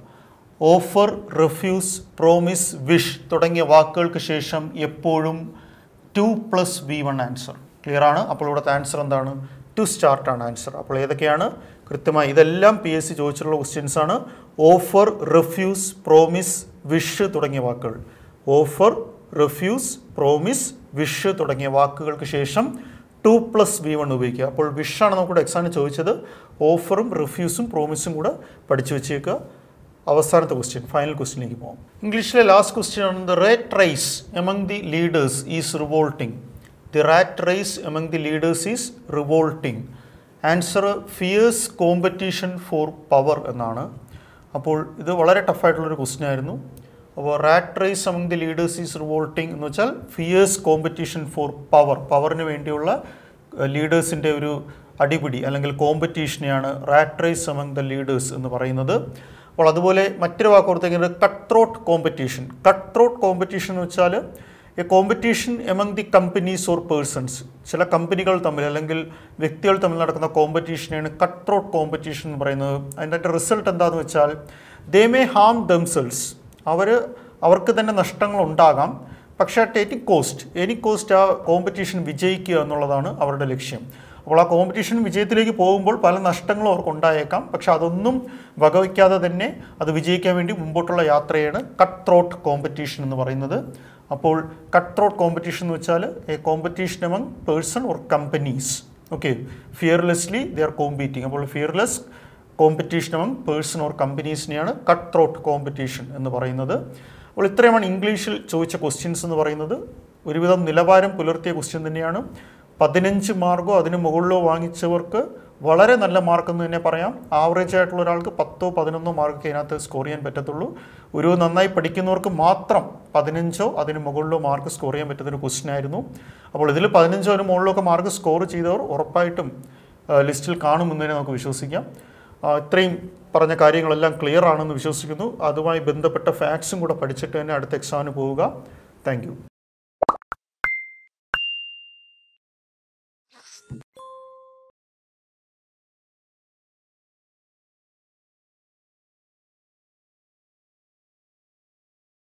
ഓഫർ റെഫ്യൂസ് പ്രോമിസ് വിഷ് തുടങ്ങിയ വാക്കുകൾക്ക് ശേഷം എപ്പോഴും to plus V one answer clear ആണ് അപ്പോൾ ഇവിടുത്തെ ആൻസർ എന്താണ് ടു സ്റ്റാർട്ട് ആണ് ആൻസർ അപ്പോൾ ഏതൊക്കെയാണ് കൃത്യമായി ഇതെല്ലാം പി എസ് സി ചോദിച്ചിട്ടുള്ള ക്വസ്റ്റ്യൻസ് ആണ് ഓഫർ റെഫ്യൂസ് പ്രോമിസ് വിഷ് തുടങ്ങിയ വാക്കുകൾ ഓഫർ റെഫ്യൂസ് പ്രോമിസ് വിഷ് തുടങ്ങിയ വാക്കുകൾക്ക് ശേഷം ടു പ്ലസ് വി വൺ ഉപയോഗിക്കുക അപ്പോൾ വിഷാണ് നമുക്കിവിടെ എക്സാമിന് ചോദിച്ചത് ഓഫറും റിഫ്യൂസും പ്രോമിസും കൂടെ പഠിച്ചു വെച്ചേക്കുക അവസാനത്തെ ക്വസ്റ്റ്യൻ ഫൈനൽ ക്വസ്റ്റ്യനിലേക്ക് പോകാം ഇംഗ്ലീഷിലെ ലാസ്റ്റ് ക്വസ്റ്റ്യൻ ആണ് the rate race among the leaders is revolting the rat race among the leaders is revolting answer fierce competition for power എന്നാണ് അപ്പോൾ ഇത് വളരെ ടഫായിട്ടുള്ളൊരു ക്വസ്റ്റ്യൻ ആയിരുന്നു അപ്പോൾ rat race among the leaders is revolting എന്ന് വെച്ചാൽ ഫിയേഴ്സ് കോമ്പറ്റീഷൻ ഫോർ പവർ പവറിന് വേണ്ടിയുള്ള ലീഡേഴ്സിൻ്റെ ഒരു അടിപിടി അല്ലെങ്കിൽ കോമ്പറ്റീഷനെയാണ് rat race among the leaders എന്ന് പറയുന്നത് അപ്പോൾ അതുപോലെ മറ്റൊരു വാക്ക് ഓർത്തേക്കുന്നത് cut throat competition cut throat competition എന്ന് വെച്ചാൽ a competition among the companies or persons ചില കമ്പനികൾ തമ്മിൽ അല്ലെങ്കിൽ വ്യക്തികൾ തമ്മിൽ നടക്കുന്ന കോമ്പറ്റീഷനെയാണ് കട്ട് ത്രോട്ട് കോമ്പറ്റീഷൻ എന്ന് പറയുന്നത് അതിൻ്റെ റിസൾട്ട് എന്താണെന്ന് വെച്ചാൽ ദേ മേ ഹാം ദംസെൽസ് അവർ അവർക്ക് തന്നെ നഷ്ടങ്ങൾ ഉണ്ടാകാം പക്ഷേ at any cost any cost ആ കോമ്പറ്റീഷൻ വിജയിക്കുക എന്നുള്ളതാണ് അവരുടെ ലക്ഷ്യം അപ്പോൾ ആ കോമ്പറ്റീഷൻ വിജയത്തിലേക്ക് പോകുമ്പോൾ പല നഷ്ടങ്ങളും അവർക്ക് ഉണ്ടായേക്കാം പക്ഷെ അതൊന്നും വകവയ്ക്കാതെ തന്നെ അത് വിജയിക്കാൻ വേണ്ടി മുമ്പോട്ടുള്ള യാത്രയാണ് കട്ട് ത്രോട്ട് കോമ്പറ്റീഷൻ എന്ന് പറയുന്നത് അപ്പോൾ കട്ട് ത്രോട്ട് കോമ്പറ്റീഷൻ എന്ന് വെച്ചാൽ a competition among person or companies okay fearlessly they are competing അപ്പോൾ fearless competition among person or കമ്പനീസിനെയാണ് കട്ട് ത്രോട്ട് കോമ്പറ്റീഷൻ എന്ന് പറയുന്നത് അപ്പോൾ ഇത്രയുമാണ് ഇംഗ്ലീഷിൽ ചോദിച്ച ക്വസ്റ്റ്യൻസ് എന്ന് പറയുന്നത് ഒരുവിധം നിലവാരം പുലർത്തിയ ക്വസ്റ്റ്യൻ തന്നെയാണ് പതിനഞ്ച് മാർക്കോ അതിന് മുകളിലോ വാങ്ങിച്ചവർക്ക് വളരെ നല്ല മാർക്ക് എന്ന് തന്നെ പറയാം ആവറേജ് ആയിട്ടുള്ള ഒരാൾക്ക് പത്തോ പതിനൊന്നോ മാർക്ക് അതിനകത്ത് സ്കോർ ചെയ്യാൻ പറ്റത്തുള്ളൂ ഒരു നന്നായി പഠിക്കുന്നവർക്ക് മാത്രം പതിനഞ്ചോ അതിന് മുകളിലോ മാർക്ക് സ്കോർ ചെയ്യാൻ പറ്റുന്ന ഒരു ക്വസ്റ്റ്യൻ ആയിരുന്നു അപ്പോൾ ഇതിൽ പതിനഞ്ചോ അതിന് മുകളിലൊക്കെ മാർക്ക് സ്കോർ ചെയ്തവർ ഉറപ്പായിട്ടും ലിസ്റ്റിൽ കാണുമെന്ന് തന്നെ നമുക്ക് വിശ്വസിക്കാം ആ, ഇത്രയും പറഞ്ഞ കാര്യങ്ങളെല്ലാം ക്ലിയർ ആണെന്ന് വിശ്വസിക്കുന്നു അതുമായി ബന്ധപ്പെട്ട ഫാക്ട്സും കൂടെ പഠിച്ചിട്ട് തന്നെ അടുത്ത എക്സാമിന് പോവുക താങ്ക്